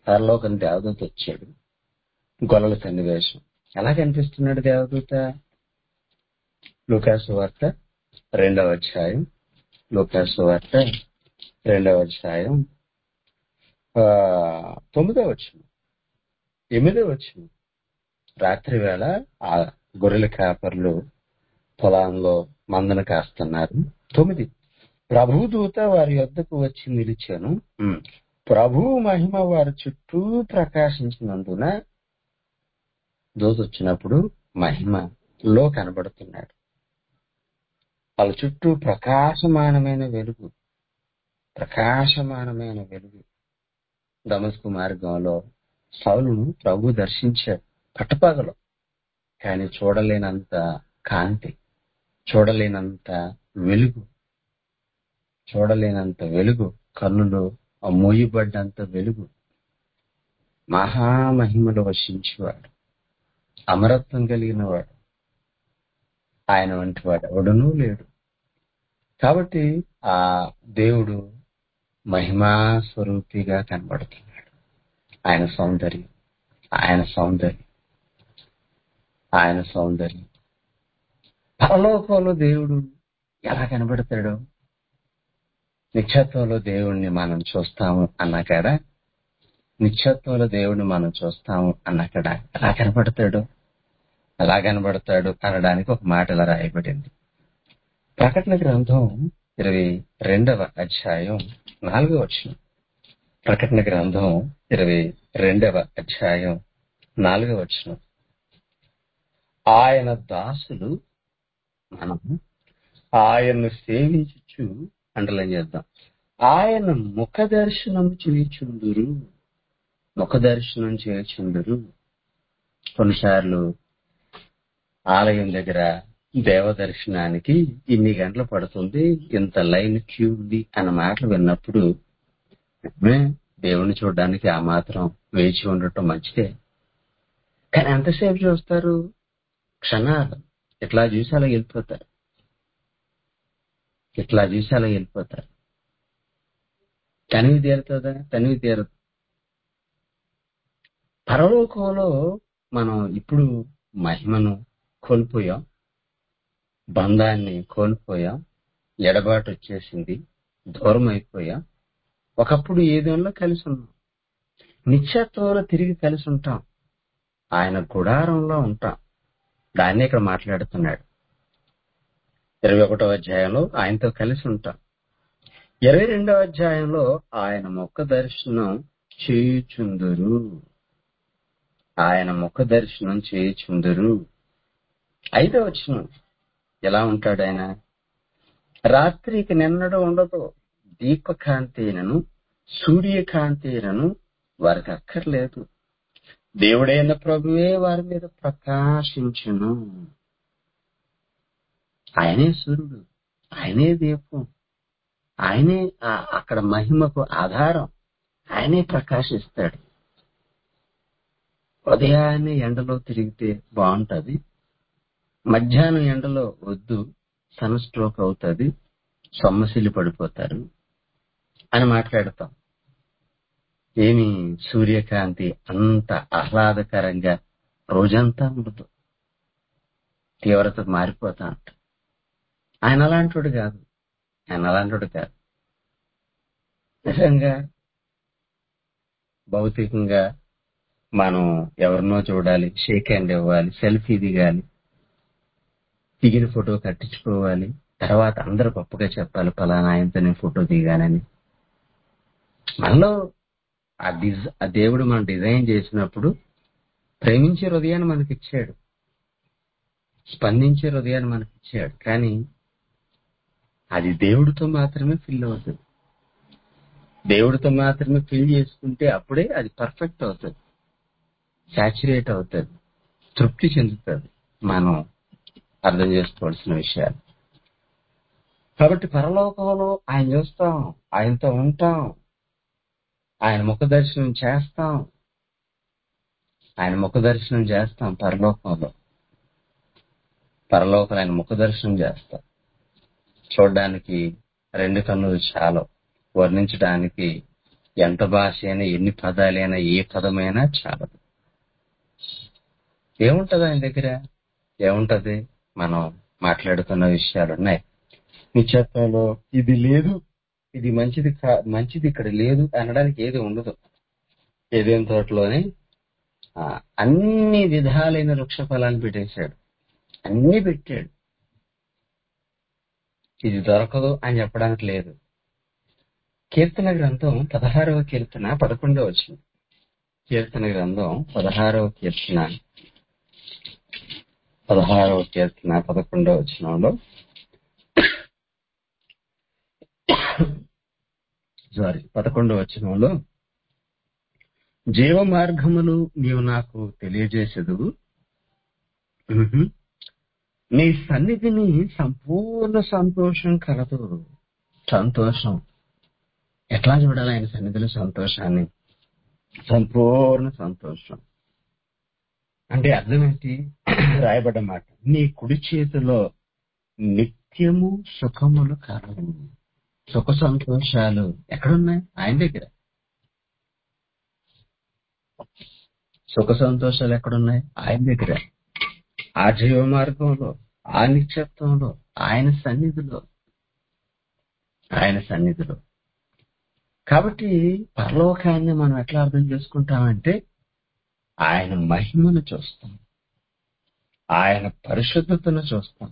పరలోకం దేవదూత వచ్చాడు గొల్లల సన్నివేశం ఎలా కనిపిస్తున్నాడు దేవదూత లూకాసు వార్త రెండవ అధ్యాయం లూకాసు వార్త రెండవ అధ్యాయం ఆ, తొమ్మిదవ వచ్చిన ఎనిమిదవ వచ్చిన రాత్రి వేళ ఆ గొర్రెల కాపర్లు పొలంలో మందను కాస్తున్నారు తొమ్మిది ప్రభు దూత వారి యొద్దకు వచ్చి నిలిచాను ఉమ్. ప్రభు మహిమ వారి చుట్టూ ప్రకాశించినందున దూత వచ్చినప్పుడు మహిమలో కనబడుతున్నాడు వాళ్ళ చుట్టూ ప్రకాశమానమైన వెలుగు ప్రకాశమానమైన వెలుగు దమస్కు మార్గంలో సౌలును ప్రభు దర్శించాడు పట్టపగలు కానీ చూడలేనంత కాంతి చూడలేనంత వెలుగు చూడలేనంత వెలుగు కన్నులు ఆ మూయబడ్డంత వెలుగు మహామహిమలో వశించేవాడు అమరత్వం కలిగిన వాడు ఆయన వంటి వాడు ఎవడునూ లేడు కాబట్టి ఆ దేవుడు మహిమా స్వరూపిగా కనబడుతున్నాడు ఆయన సౌందర్యం ఆయన సౌందర్యం ఆయన సౌందర్యం పరలోకంలో దేవుడు ఎలా కనబడతాడు నిత్యత్వంలో దేవుణ్ణి మనం చూస్తాము అన్నాకాడ నిత్యత్వంలో దేవుణ్ణి మనం చూస్తాము అన్నాకాడ ఎలా కనబడతాడు ఎలా కనబడతాడు అనడానికి ఒక మాట ఇలా రాయబడింది ప్రకటన గ్రంథం ఇరవై రెండవ అధ్యాయం నాలుగవ వచనం ప్రకటన గ్రంథం ఇరవై రెండవ అధ్యాయం నాలుగవ వచనం ఆయన దాసులు మనం ఆయన్ను సేవించు అండలం చేద్దాం ఆయన ముఖ దర్శనం చేయుచుందురు ముఖ దర్శనం చేయుచుందురు కొన్నిసార్లు ఆలయం దగ్గర దేవ దర్శనానికి ఇన్ని గంటలు పడుతుంది ఇంత లైన్ క్యూ ఉంది అన్న మాటలు విన్నప్పుడు నిజమే, దేవుణ్ణి చూడడానికి ఆ మాత్రం వేచి ఉండటం మంచిదే కానీ ఎంతసేపు చూస్తారు క్షణాలు ఇట్లా చూసి అలా వెళ్ళిపోతారు ఇట్లా చూసి అలా వెళ్ళిపోతారు తనివి తీరుతుందా తనివి తీరదు పరలోకంలో మనం ఇప్పుడు మహిమను కోల్పోయాం బంధాన్ని కోల్పోయాం ఎడబాటు వచ్చేసింది దూరం అయిపోయాం ఒకప్పుడు ఏదేలో కలిసి ఉన్నాం నిత్యత్వంలో తిరిగి కలిసి ఉంటాం ఆయన గుడారంలో ఉంటాం దాన్నే ఇక్కడ మాట్లాడుతున్నాడు ఇరవై ఒకటో అధ్యాయంలో ఆయనతో కలిసి ఉంటాం ఇరవై రెండవ అధ్యాయంలో ఆయన ముఖ దర్శనం చేయుచుందురు ఆయన ముఖ దర్శనం చేయుచుందురు ఐదవ వచనం ఎలా ఉంటాడు ఆయన రాత్రికి నిన్నడు ఉండదు దీపకాంతినను సూర్యకాంతినను వారికి అక్కర్లేదు దేవుడైన ప్రభువే వారి మీద ప్రకాశించును ఆయనే సూర్యుడు ఆయనే దీపం ఆయనే ఆ- అక్కడ మహిమకు ఆధారం ఆయనే ప్రకాశిస్తాడు ఉదయాన్నే ఎండలో తిరిగితే బాగుంటది మధ్యాహ్నం ఎండలో వద్దు సన్ స్ట్రోక్ అవుతుంది సొమ్మసిల్లి పడిపోతారు అని మాట్లాడతాం ఏమి సూర్యకాంతి అంత ఆహ్లాదకరంగా రోజంతా ఉండదు తీవ్రత మారిపోతా అంట ఆయన అలాంటివాడు కాదు ఆయన అలాంటివాడు కాదు నిజంగా భౌతికంగా మనం ఎవరినో చూడాలి షేక్ హ్యాండ్ ఇవ్వాలి సెల్ఫీ దిగాలి దిగిన ఫోటో కట్టించుకోవాలి తర్వాత అందరూ గొప్పగా చెప్పాలి పలానా ఆయనతో నేను ఫోటో దిగానని మనలో ఆ డిజ ఆ దేవుడు మనం డిజైన్ చేసినప్పుడు ప్రేమించే హృదయాన్ని మనకి ఇచ్చాడు స్పందించే హృదయాన్ని మనకి ఇచ్చాడు కానీ అది దేవుడితో మాత్రమే ఫిల్ అవుతుంది దేవుడితో మాత్రమే ఫిల్ చేసుకుంటే అప్పుడే అది పర్ఫెక్ట్ అవుతుంది సాచురేట్ అవుతుంది తృప్తి చెందుతుంది మనం అర్థం చేసుకోవాల్సిన విషయాలు కాబట్టి పరలోకంలో ఆయన చూస్తాం ఆయనతో ఉంటాం ఆయన ముఖ దర్శనం చేస్తాం ఆయన ముఖ దర్శనం చేస్తాం పరలోకంలో పరలోకంలో ఆయన ముఖ దర్శనం చేస్తాం చూడడానికి రెండు కన్నులు చాలు వర్ణించడానికి ఎంత భాష అయినా ఎన్ని పదాలైనా ఏ పదమైనా చాలదు ఏముంటది ఆయన దగ్గర ఏముంటది మనం మాట్లాడుతున్న విషయాలు ఉన్నాయి నిశ్చత్వంలో ఇది లేదు ఇది మంచిది కా మంచిది ఇక్కడ లేదు అనడానికి ఏది ఉండదు ఏదేం తోటలోనే ఆ, అన్ని విధాలైన వృక్ష ఫలాన్ని పెట్టేశాడు అన్ని పెట్టాడు ఇది దొరకదు అని చెప్పడానికి లేదు కీర్తన గ్రంథం పదహారవ కీర్తన పదకొండవ వచ్చింది కీర్తన గ్రంథం పదహారవ కీర్తన పదహారవ కీర్తన పదకొండవ వచనంలో సారీ పదకొండవ వచనంలో జీవ మార్గములు నీవు నాకు తెలియజేసేదు నీ సన్నిధిని సంపూర్ణ సంతోషం కలదు సంతోషం ఎట్లా చూడాలి ఆయన సన్నిధిలో సంతోషాన్ని సంపూర్ణ సంతోషం అంటే అర్థం ఏంటి రాయబడ్డ మాట నీ కుడి చేతిలో నిత్యము సుఖములు కలవు సుఖ సంతోషాలు ఎక్కడున్నాయి ఆయన దగ్గర సుఖ సంతోషాలు ఎక్కడున్నాయి ఆయన దగ్గర ఆ జీవ మార్గంలో ఆ నిత్యత్వంలో ఆయన సన్నిధిలో ఆయన సన్నిధిలో కాబట్టి పరలోకాన్ని మనం ఎట్లా అర్థం చేసుకుంటామంటే ఆయన మహిమను చూస్తాం ఆయన పరిశుద్ధతను చూస్తాం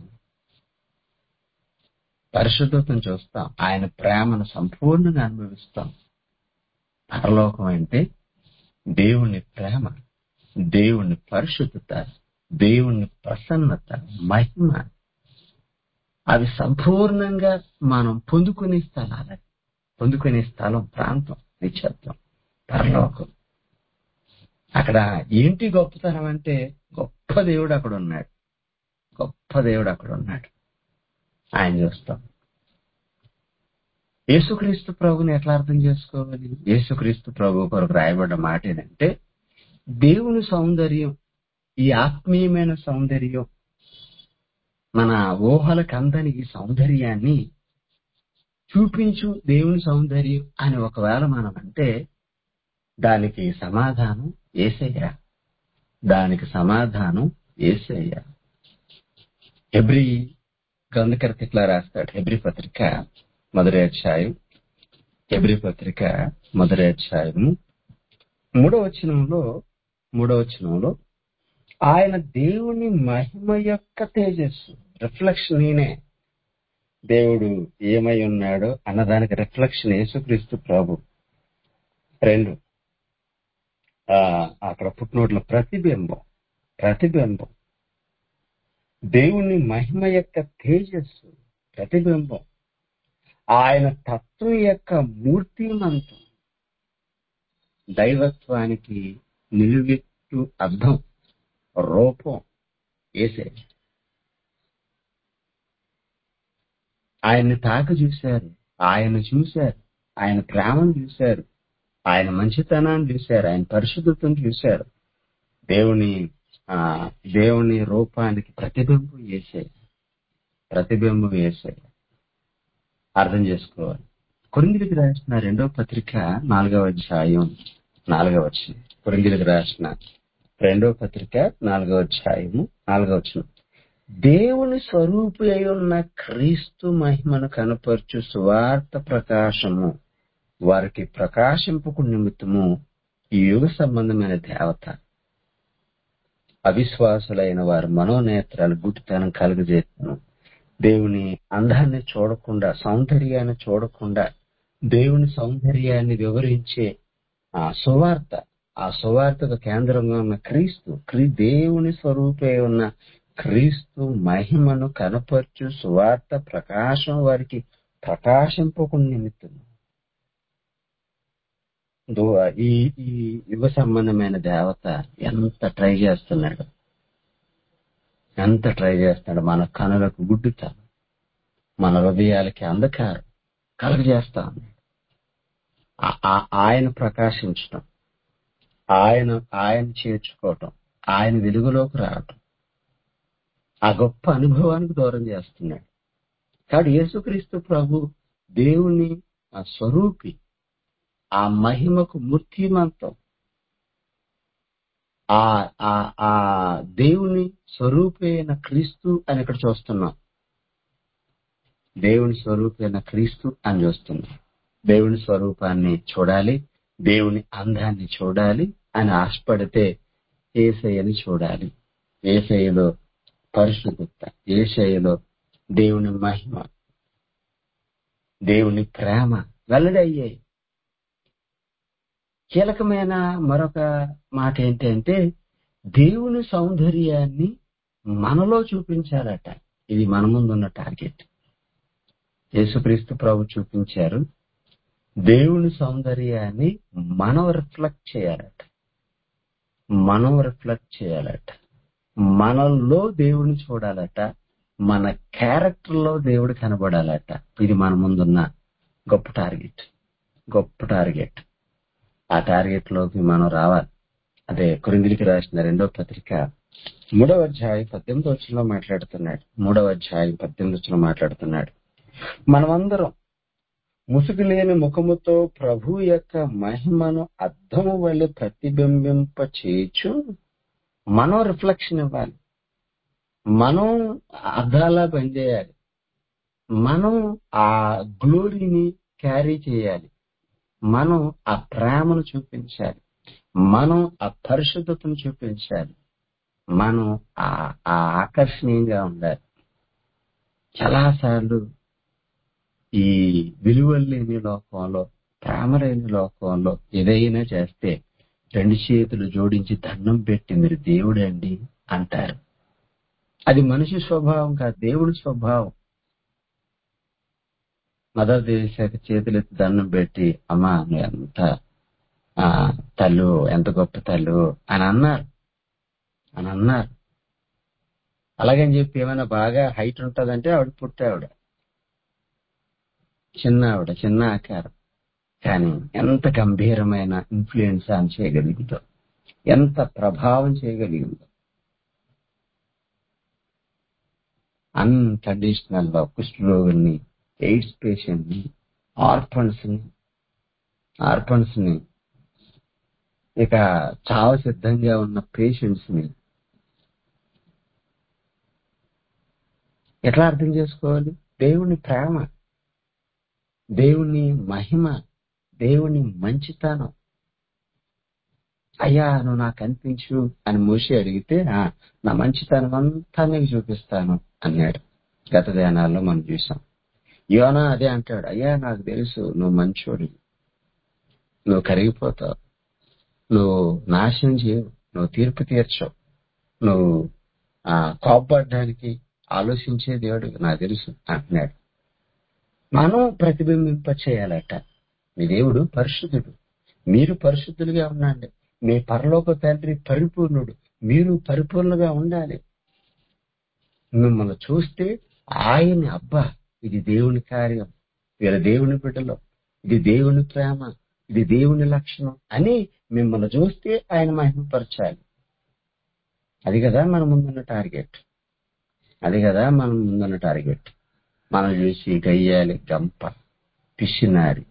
పరిశుద్ధతను చూస్తాం ఆయన ప్రేమను సంపూర్ణంగా అనుభవిస్తాం పరలోకం అంటే దేవుని ప్రేమ దేవుని పరిశుద్ధత దేవుని ప్రసన్నత మహిమ అవి సంపూర్ణంగా మనం పొందుకునే స్థలాలు పొందుకునే స్థలం ప్రాంతం నిశ్చత్వం పరలోకం అక్కడ ఏంటి గొప్పతనం అంటే గొప్ప దేవుడు అక్కడ ఉన్నాడు గొప్ప దేవుడు అక్కడ ఉన్నాడు ఆయన చూస్తాం యేసుక్రీస్తు ప్రభుని ఎట్లా అర్థం చేసుకోవాలి యేసుక్రీస్తు ప్రభు కొరకు రాయబడ్డ మాట ఏంటంటే దేవుని సౌందర్యం ఈ ఆత్మీయమైన సౌందర్యం మన ఊహలకు అందని ఈ సౌందర్యాన్ని చూపించు దేవుని సౌందర్యం అని ఒకవేళ మనం అంటే దానికి సమాధానం ఏసయ్య దానికి సమాధానం ఏసయ్య హెబ్రి గ్రంథకర్త ఇట్లా రాస్తాడు హెబ్రి పత్రిక మొదటి అధ్యాయం హెబ్రి పత్రిక మొదటి అధ్యాయము మూడవ వచనంలో మూడవ వచనంలో ఆయన దేవుని మహిమ యొక్క తేజస్సు రిఫ్లెక్షన్ ఈయనే దేవుడు ఏమై ఉన్నాడో అన్నదానికి రిఫ్లెక్షన్ యేసుక్రీస్తు ప్రభు రెండు ఆ అక్కడ పుట్టినోట్ల ప్రతిబింబం ప్రతిబింబం దేవుని మహిమ యొక్క తేజస్సు ప్రతిబింబం ఆయన తత్వం యొక్క మూర్తిమంతం దైవత్వానికి నిలువెత్తు అర్థం రూపం ఏసే ఆయన్ని తాక చూశారు ఆయన చూశారు ఆయన ప్రేమను చూశారు ఆయన మంచితనాన్ని చూశారు ఆయన పరిశుద్ధతను చూశారు దేవుని ఆ దేవుని రూపానికి ప్రతిబింబం వేసే ప్రతిబింబం వేసే అర్థం చేసుకోవాలి కొరిందులకు రాసిన రెండవ పత్రిక నాలుగవ అధ్యాయం నాలుగవ వచ్చిన కొరిందులకు రాసిన రెండవ పత్రిక నాలుగవ అధ్యాయము నాలుగవ వచ్చిన దేవుని స్వరూపి అయి ఉన్న క్రీస్తు మహిమను కనపరచు సువార్త ప్రకాశము వారికి ప్రకాశింపుకు నిమిత్తము ఈ యుగ సంబంధమైన దేవత అవిశ్వాసులైన వారి మనోనేత్రాలు గుడ్డితనం కలుగజేస్తాను దేవుని అందాన్ని చూడకుండా సౌందర్యాన్ని చూడకుండా దేవుని సౌందర్యాన్ని వివరించే ఆ సువార్త ఆ సువార్తకు కేంద్రంగా ఉన్న క్రీస్తు క్రీ దేవుని స్వరూపే ఉన్న క్రీస్తు మహిమను కనపరచు సువార్త ప్రకాశం వారికి ప్రకాశింపకు నిమిత్తం దు- ఈ ఈ యుగ సంబంధమైన దేవత ఎంత ట్రై చేస్తున్నాడు ఎంత ట్రై చేస్తున్నాడు మన కనులకు గుడ్డుతాను మన హృదయాలకి అంధకారం కలుగజేస్తా ఉన్నాడు ఆ- ఆ- ఆయన ప్రకాశించటం ఆయన ఆయన చేర్చుకోవటం ఆయన వెలుగులోకి రావటం ఆ గొప్ప అనుభవానికి దూరం చేస్తున్నాడు కాబట్టి యేసుక్రీస్తు ప్రభు దేవుని ఆ స్వరూపి ఆ మహిమకు మూర్తిమంతం ఆ ఆ ఆ దేవుని స్వరూపైన క్రీస్తు అని ఇక్కడ చూస్తున్నాం దేవుని స్వరూపైన క్రీస్తు అని చూస్తున్నాం దేవుని స్వరూపాన్ని చూడాలి దేవుని అందాన్ని చూడాలి అని ఆశపడితే ఏసయ్యని చూడాలి ఏసయ్యలో పరిశుద్ధత ఏసయ్యలో దేవుని మహిమ దేవుని ప్రేమ వెల్లడి అయ్యాయి కీలకమైన మరొక మాట ఏంటంటే దేవుని సౌందర్యాన్ని మనలో చూపించాలట ఇది మన ముందున్న టార్గెట్ యేసుక్రీస్తు ప్రభు చూపించారు దేవుని సౌందర్యాన్ని మనం రిఫ్లెక్ట్ చేయాలట మనం రిఫ్లెక్ట్ చేయాలట మనలో దేవుని చూడాలట మన క్యారెక్టర్ లో దేవుడు కనబడాలట ఇది మన ముందున్న గొప్ప టార్గెట్ గొప్ప టార్గెట్ ఆ టార్గెట్ లోకి మనం రావాలి అదే కొరిందిలికి రాసిన రెండో పత్రిక మూడవ అధ్యాయం పద్దెనిమిది వచ్చిలో మాట్లాడుతున్నాడు మూడవ అధ్యాయం పద్దెనిమిది వచ్చిలో మాట్లాడుతున్నాడు మనమందరం ముసుగు లేని ముఖముతో ప్రభు యొక్క మహిమను అర్థము వల్ల ప్రతిబింబింప చేయొచ్చు మనం రిఫ్లెక్షన్ ఇవ్వాలి మనం అద్దాలా పనిచేయాలి మనం ఆ గ్లోరీని క్యారీ చేయాలి మనం ఆ ప్రేమను చూపించాలి మనం ఆ పరిశుద్ధతను చూపించాలి మనం ఆ ఆ ఆకర్షణీయంగా ఉండాలి చాలాసార్లు ఈ విలువలు లేని లోకంలో ప్రేమ లేని లోకంలో ఏదైనా చేస్తే రెండు చేతులు జోడించి దండం పెట్టి మీరు దేవుడండి అంటారు అది మనిషి స్వభావం కాదు దేవుడి స్వభావం మదర్ దేశాక చేతులెత్తి దండం పెట్టి అమ్మా నువ్వు ఎంత ఆ, తల్లు ఎంత గొప్ప తల్లు అని అన్నారు అని అన్నారు అలాగని చెప్పి ఏమైనా బాగా హైట్ ఉంటదంటే ఆవిడ పుట్టావిడ చిన్న ఆవిడ చిన్న ఆకారం కానీ ఎంత గంభీరమైన ఇన్ఫ్లుయెన్స్ ఆమె చేయగలిగిందో ఎంత ప్రభావం చేయగలిగిందో అన్కండిషనల్ గా కుష్ఠరోగుల్ని ఎయిడ్స్ పేషెంట్ ని ఆర్ఫన్స్ ని ఆర్ఫన్స్ ని ఇక చావు సిద్ధంగా ఉన్న పేషెంట్స్ ని ఎట్లా అర్థం చేసుకోవాలి దేవుని ప్రేమ దేవుని మహిమ దేవుని మంచితనం అయ్యా నువ్వు నాకు కనిపించు అని మూసి అడిగితే "ఆ, నా మంచితనం అంతా నీకు చూపిస్తాను అన్నాడు గత ధ్యానాల్లో మనం చూసాం యోనా అదే అంటాడు అయ్యా నాకు తెలుసు నువ్వు మంచోడి నువ్వు కరిగిపోతావు నువ్వు నాశనం చేయవు నువ్వు తీర్పు తీర్చవు నువ్వు ఆ కోపపడడానికి ఆలోచించే దేవుడు నాకు తెలుసు అంటున్నాడు మనం ప్రతిబింబింప చేయాలట మీ దేవుడు పరిశుద్ధుడు మీరు పరిశుద్ధులుగా ఉండండి మీ పరలోక తండ్రి పరిపూర్ణుడు మీరు పరిపూర్ణంగా ఉండాలి మిమ్మల్ని చూస్తే ఆయన అబ్బా ఇది దేవుని కార్యం వీళ్ళ దేవుని బిడ్డలో ఇది దేవుని ప్రేమ ఇది దేవుని లక్షణం అని మిమ్మల్ని చూస్తే ఆయన మహిమపరచాలి అది కదా మన ముందున్న టార్గెట్ అది కదా మనం ముందున్న టార్గెట్ మనం చూసి గయ్యాలి గంప పిసినారి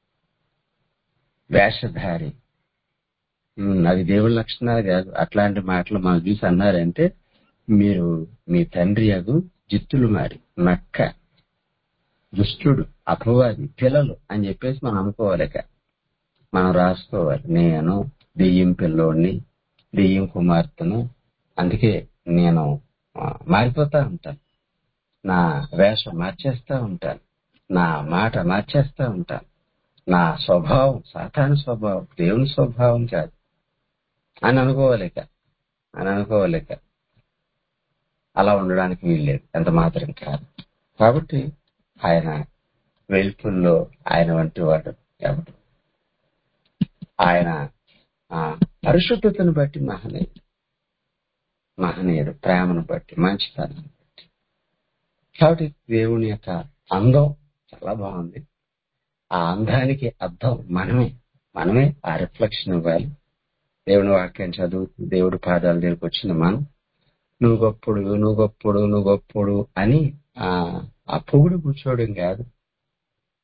వేషధారి ఉమ్, అది దేవుడి లక్షణాలు కాదు అట్లాంటి మాటలు మనం చూసి అన్నారంటే మీరు మీ తండ్రి అగు జిత్తులు మారి నక్క దుష్టుడు అపవాది పిల్లలు అని చెప్పేసి మనం అనుకోవాలిక మనం రాసుకోవాలి నేను దెయ్యం పిల్లోడిని దెయ్యం కుమార్తెను అందుకే నేను ఆ, మారిపోతా ఉంటాను నా వేషం మార్చేస్తా ఉంటాను నా మాట మార్చేస్తా ఉంటాను నా స్వభావం సాధారణ స్వభావం దేవుని స్వభావం కాదు అని అనుకోవాలిక అని అనుకోవాలిక అలా ఉండడానికి వీల్లేదు ఎంత మాత్రం కాదు కాబట్టి ఆయన వెలుపుల్లో ఆయన వంటి వాడు ఎవడు ఆయన ఆ, పరిశుద్ధతను బట్టి మహనీయుడు మహనీయుడు ప్రేమను బట్టి మంచితనం బట్టి కాబట్టి దేవుని యొక్క అందం చాలా బాగుంది ఆ అందానికి అర్థం మనమే మనమే ఆ రిఫ్లెక్షన్ ఇవ్వాలి దేవుని వాక్యం చదువు దేవుడి పాదాల దగ్గరికి వచ్చిన మనం నువ్వు గొప్పుడు నువ్వు గొప్పుడు నువ్వు గొప్పుడు అని ఆ ఆ పొగుడు కూర్చోవడం కాదు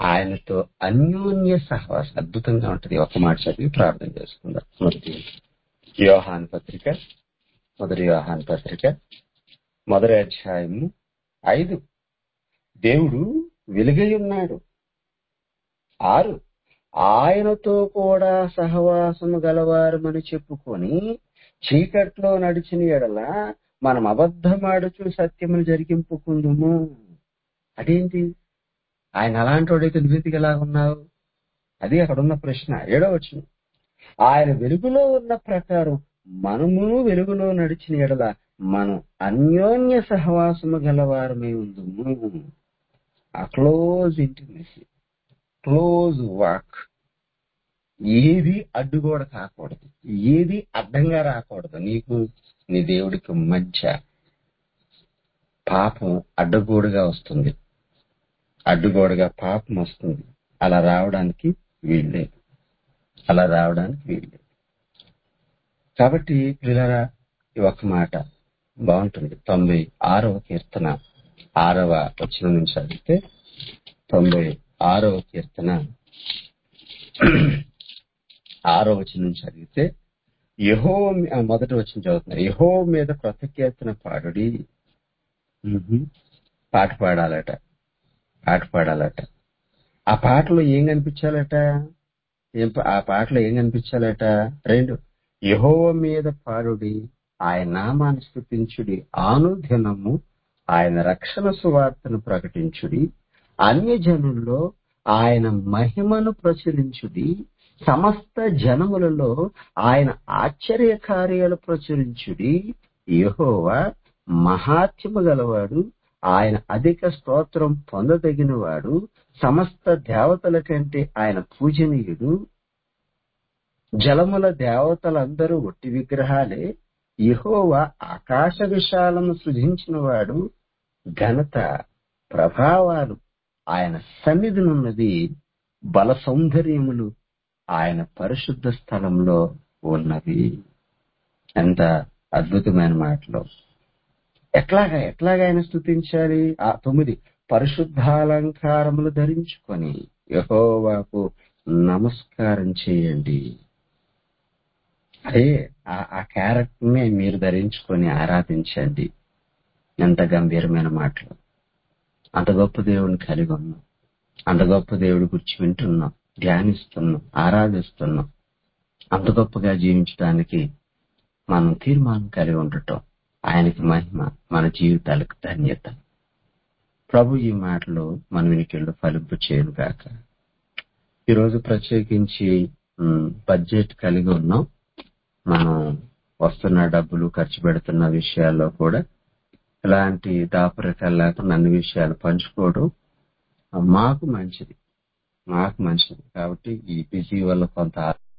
ఆయనతో అన్యోన్య సహవాసం అద్భుతంగా ఉంటది ఒక మాట చదివి ప్రార్థన చేసుకుందాం మొదటి యోహాన్ పత్రిక మొదటి యోహాన్ పత్రిక మొదటి అధ్యాయము ఐదు దేవుడు వెలుగై ఉన్నాడు ఆరు ఆయనతో కూడా సహవాసము గలవారమని చెప్పుకొని చీకట్లో నడిచిన ఎడల మనం అబద్ధమాడుచు సత్యమును జరిగింపుకుందుము అదేంటి ఆయన అలాంటి వాడైతే నువ్వెందుకు ఎలా ఉన్నావు అది అక్కడ ఉన్న ప్రశ్న ఏడో వచ్చిన ఆయన వెలుగులో ఉన్న ప్రకారం మనము వెలుగులో నడిచిన ఎడల మనం అన్యోన్య సహవాసము గలవారమై ఉందుము ఆ క్లోజ్ ఇంటిమెసీ క్లోజ్ వాక్ ఏది అడ్డుగోడ కాకూడదు ఏది అడ్డంగా రాకూడదు నీకు నీ దేవుడికి మధ్య పాపం అడ్డగోడుగా వస్తుంది అడ్డుగోడగా పాపం వస్తుంది అలా రావడానికి వీల్లేదు అలా రావడానికి వీల్లేదు కాబట్టి పిల్లరా ఈ ఒక మాట బాగుంటుంది తొంభై ఆరవ కీర్తన ఆరవ వచ్చిన నుంచి చదివితే తొంభై ఆరవ కీర్తన ఆరో వచ్చిన నుంచి చదివితే యహో మొదటి వచ్చిన చదువుతున్నారు యహో మీద క్రొత్త కీర్తన పాడుడి మ్హూ. పాట పాడాలట పాట పాడాలట ఆ పాటలో ఏం కనిపించాలట ఏం పా- ఆ పాటలో ఏం కనిపించాలట రెండు యహోవ మీద పాడుడి ఆయన నామాన్ని స్థుతించుడి ఆనుదినము ఆయన రక్షణ సువార్తను ప్రకటించుడి అన్య జనుల్లో ఆయన మహిమను ప్రచురించుడి సమస్త జనములలో ఆయన ఆశ్చర్య కార్యాలు ప్రచురించుడి యెహోవా మహాత్యము గలవాడు ఆయన అధిక స్తోత్రం పొందదగినవాడు సమస్త దేవతల కంటే ఆయన పూజనీయుడు జలముల దేవతలందరూ ఒట్టి విగ్రహాలే యెహోవా ఆకాశ విశాలము సృజించినవాడు ఘనత ప్రభావాలు ఆయన సన్నిధినున్నది బల సౌందర్యములు ఆయన పరిశుద్ధ స్థలంలో ఉన్నవి ఎంత అద్భుతమైన మాటలు ఎట్లాగా ఎట్లాగా ఆయన స్థుతించాలి ఆ తొమ్మిది పరిశుద్ధాలంకారములు ధరించుకొని యహోవాకు నమస్కారం చేయండి అదే ఆ- ఆ క్యారెక్టర్ నే మీరు ధరించుకొని ఆరాధించండి ఎంత గంభీరమైన మాటలు అంత గొప్ప దేవుని కలిగి ఉన్నాం అంత గొప్ప దేవుడి గురించి వింటున్నాం ధ్యానిస్తున్నాం ఆరాధిస్తున్నాం అంత గొప్పగా జీవించడానికి మనం తీర్మానం కలిగి ఉండటం ఆయనకి మహిమ మన జీవితాలకు ధన్యత ప్రభు ఈ మాటలు మన వినికిళ్ళు ఫలింపు చేయను గాక ఈరోజు ప్రత్యేకించి ఉమ్, బడ్జెట్ కలిగి ఉన్నాం మనం వస్తున్న డబ్బులు ఖర్చు పెడుతున్న విషయాల్లో కూడా ఇలాంటి దాపరికాలు లేకుండా అన్ని విషయాలు పంచుకోవడం మాకు మంచిది మాకు మంచిది కాబట్టి ఈ బిజీ వల్ల కొంత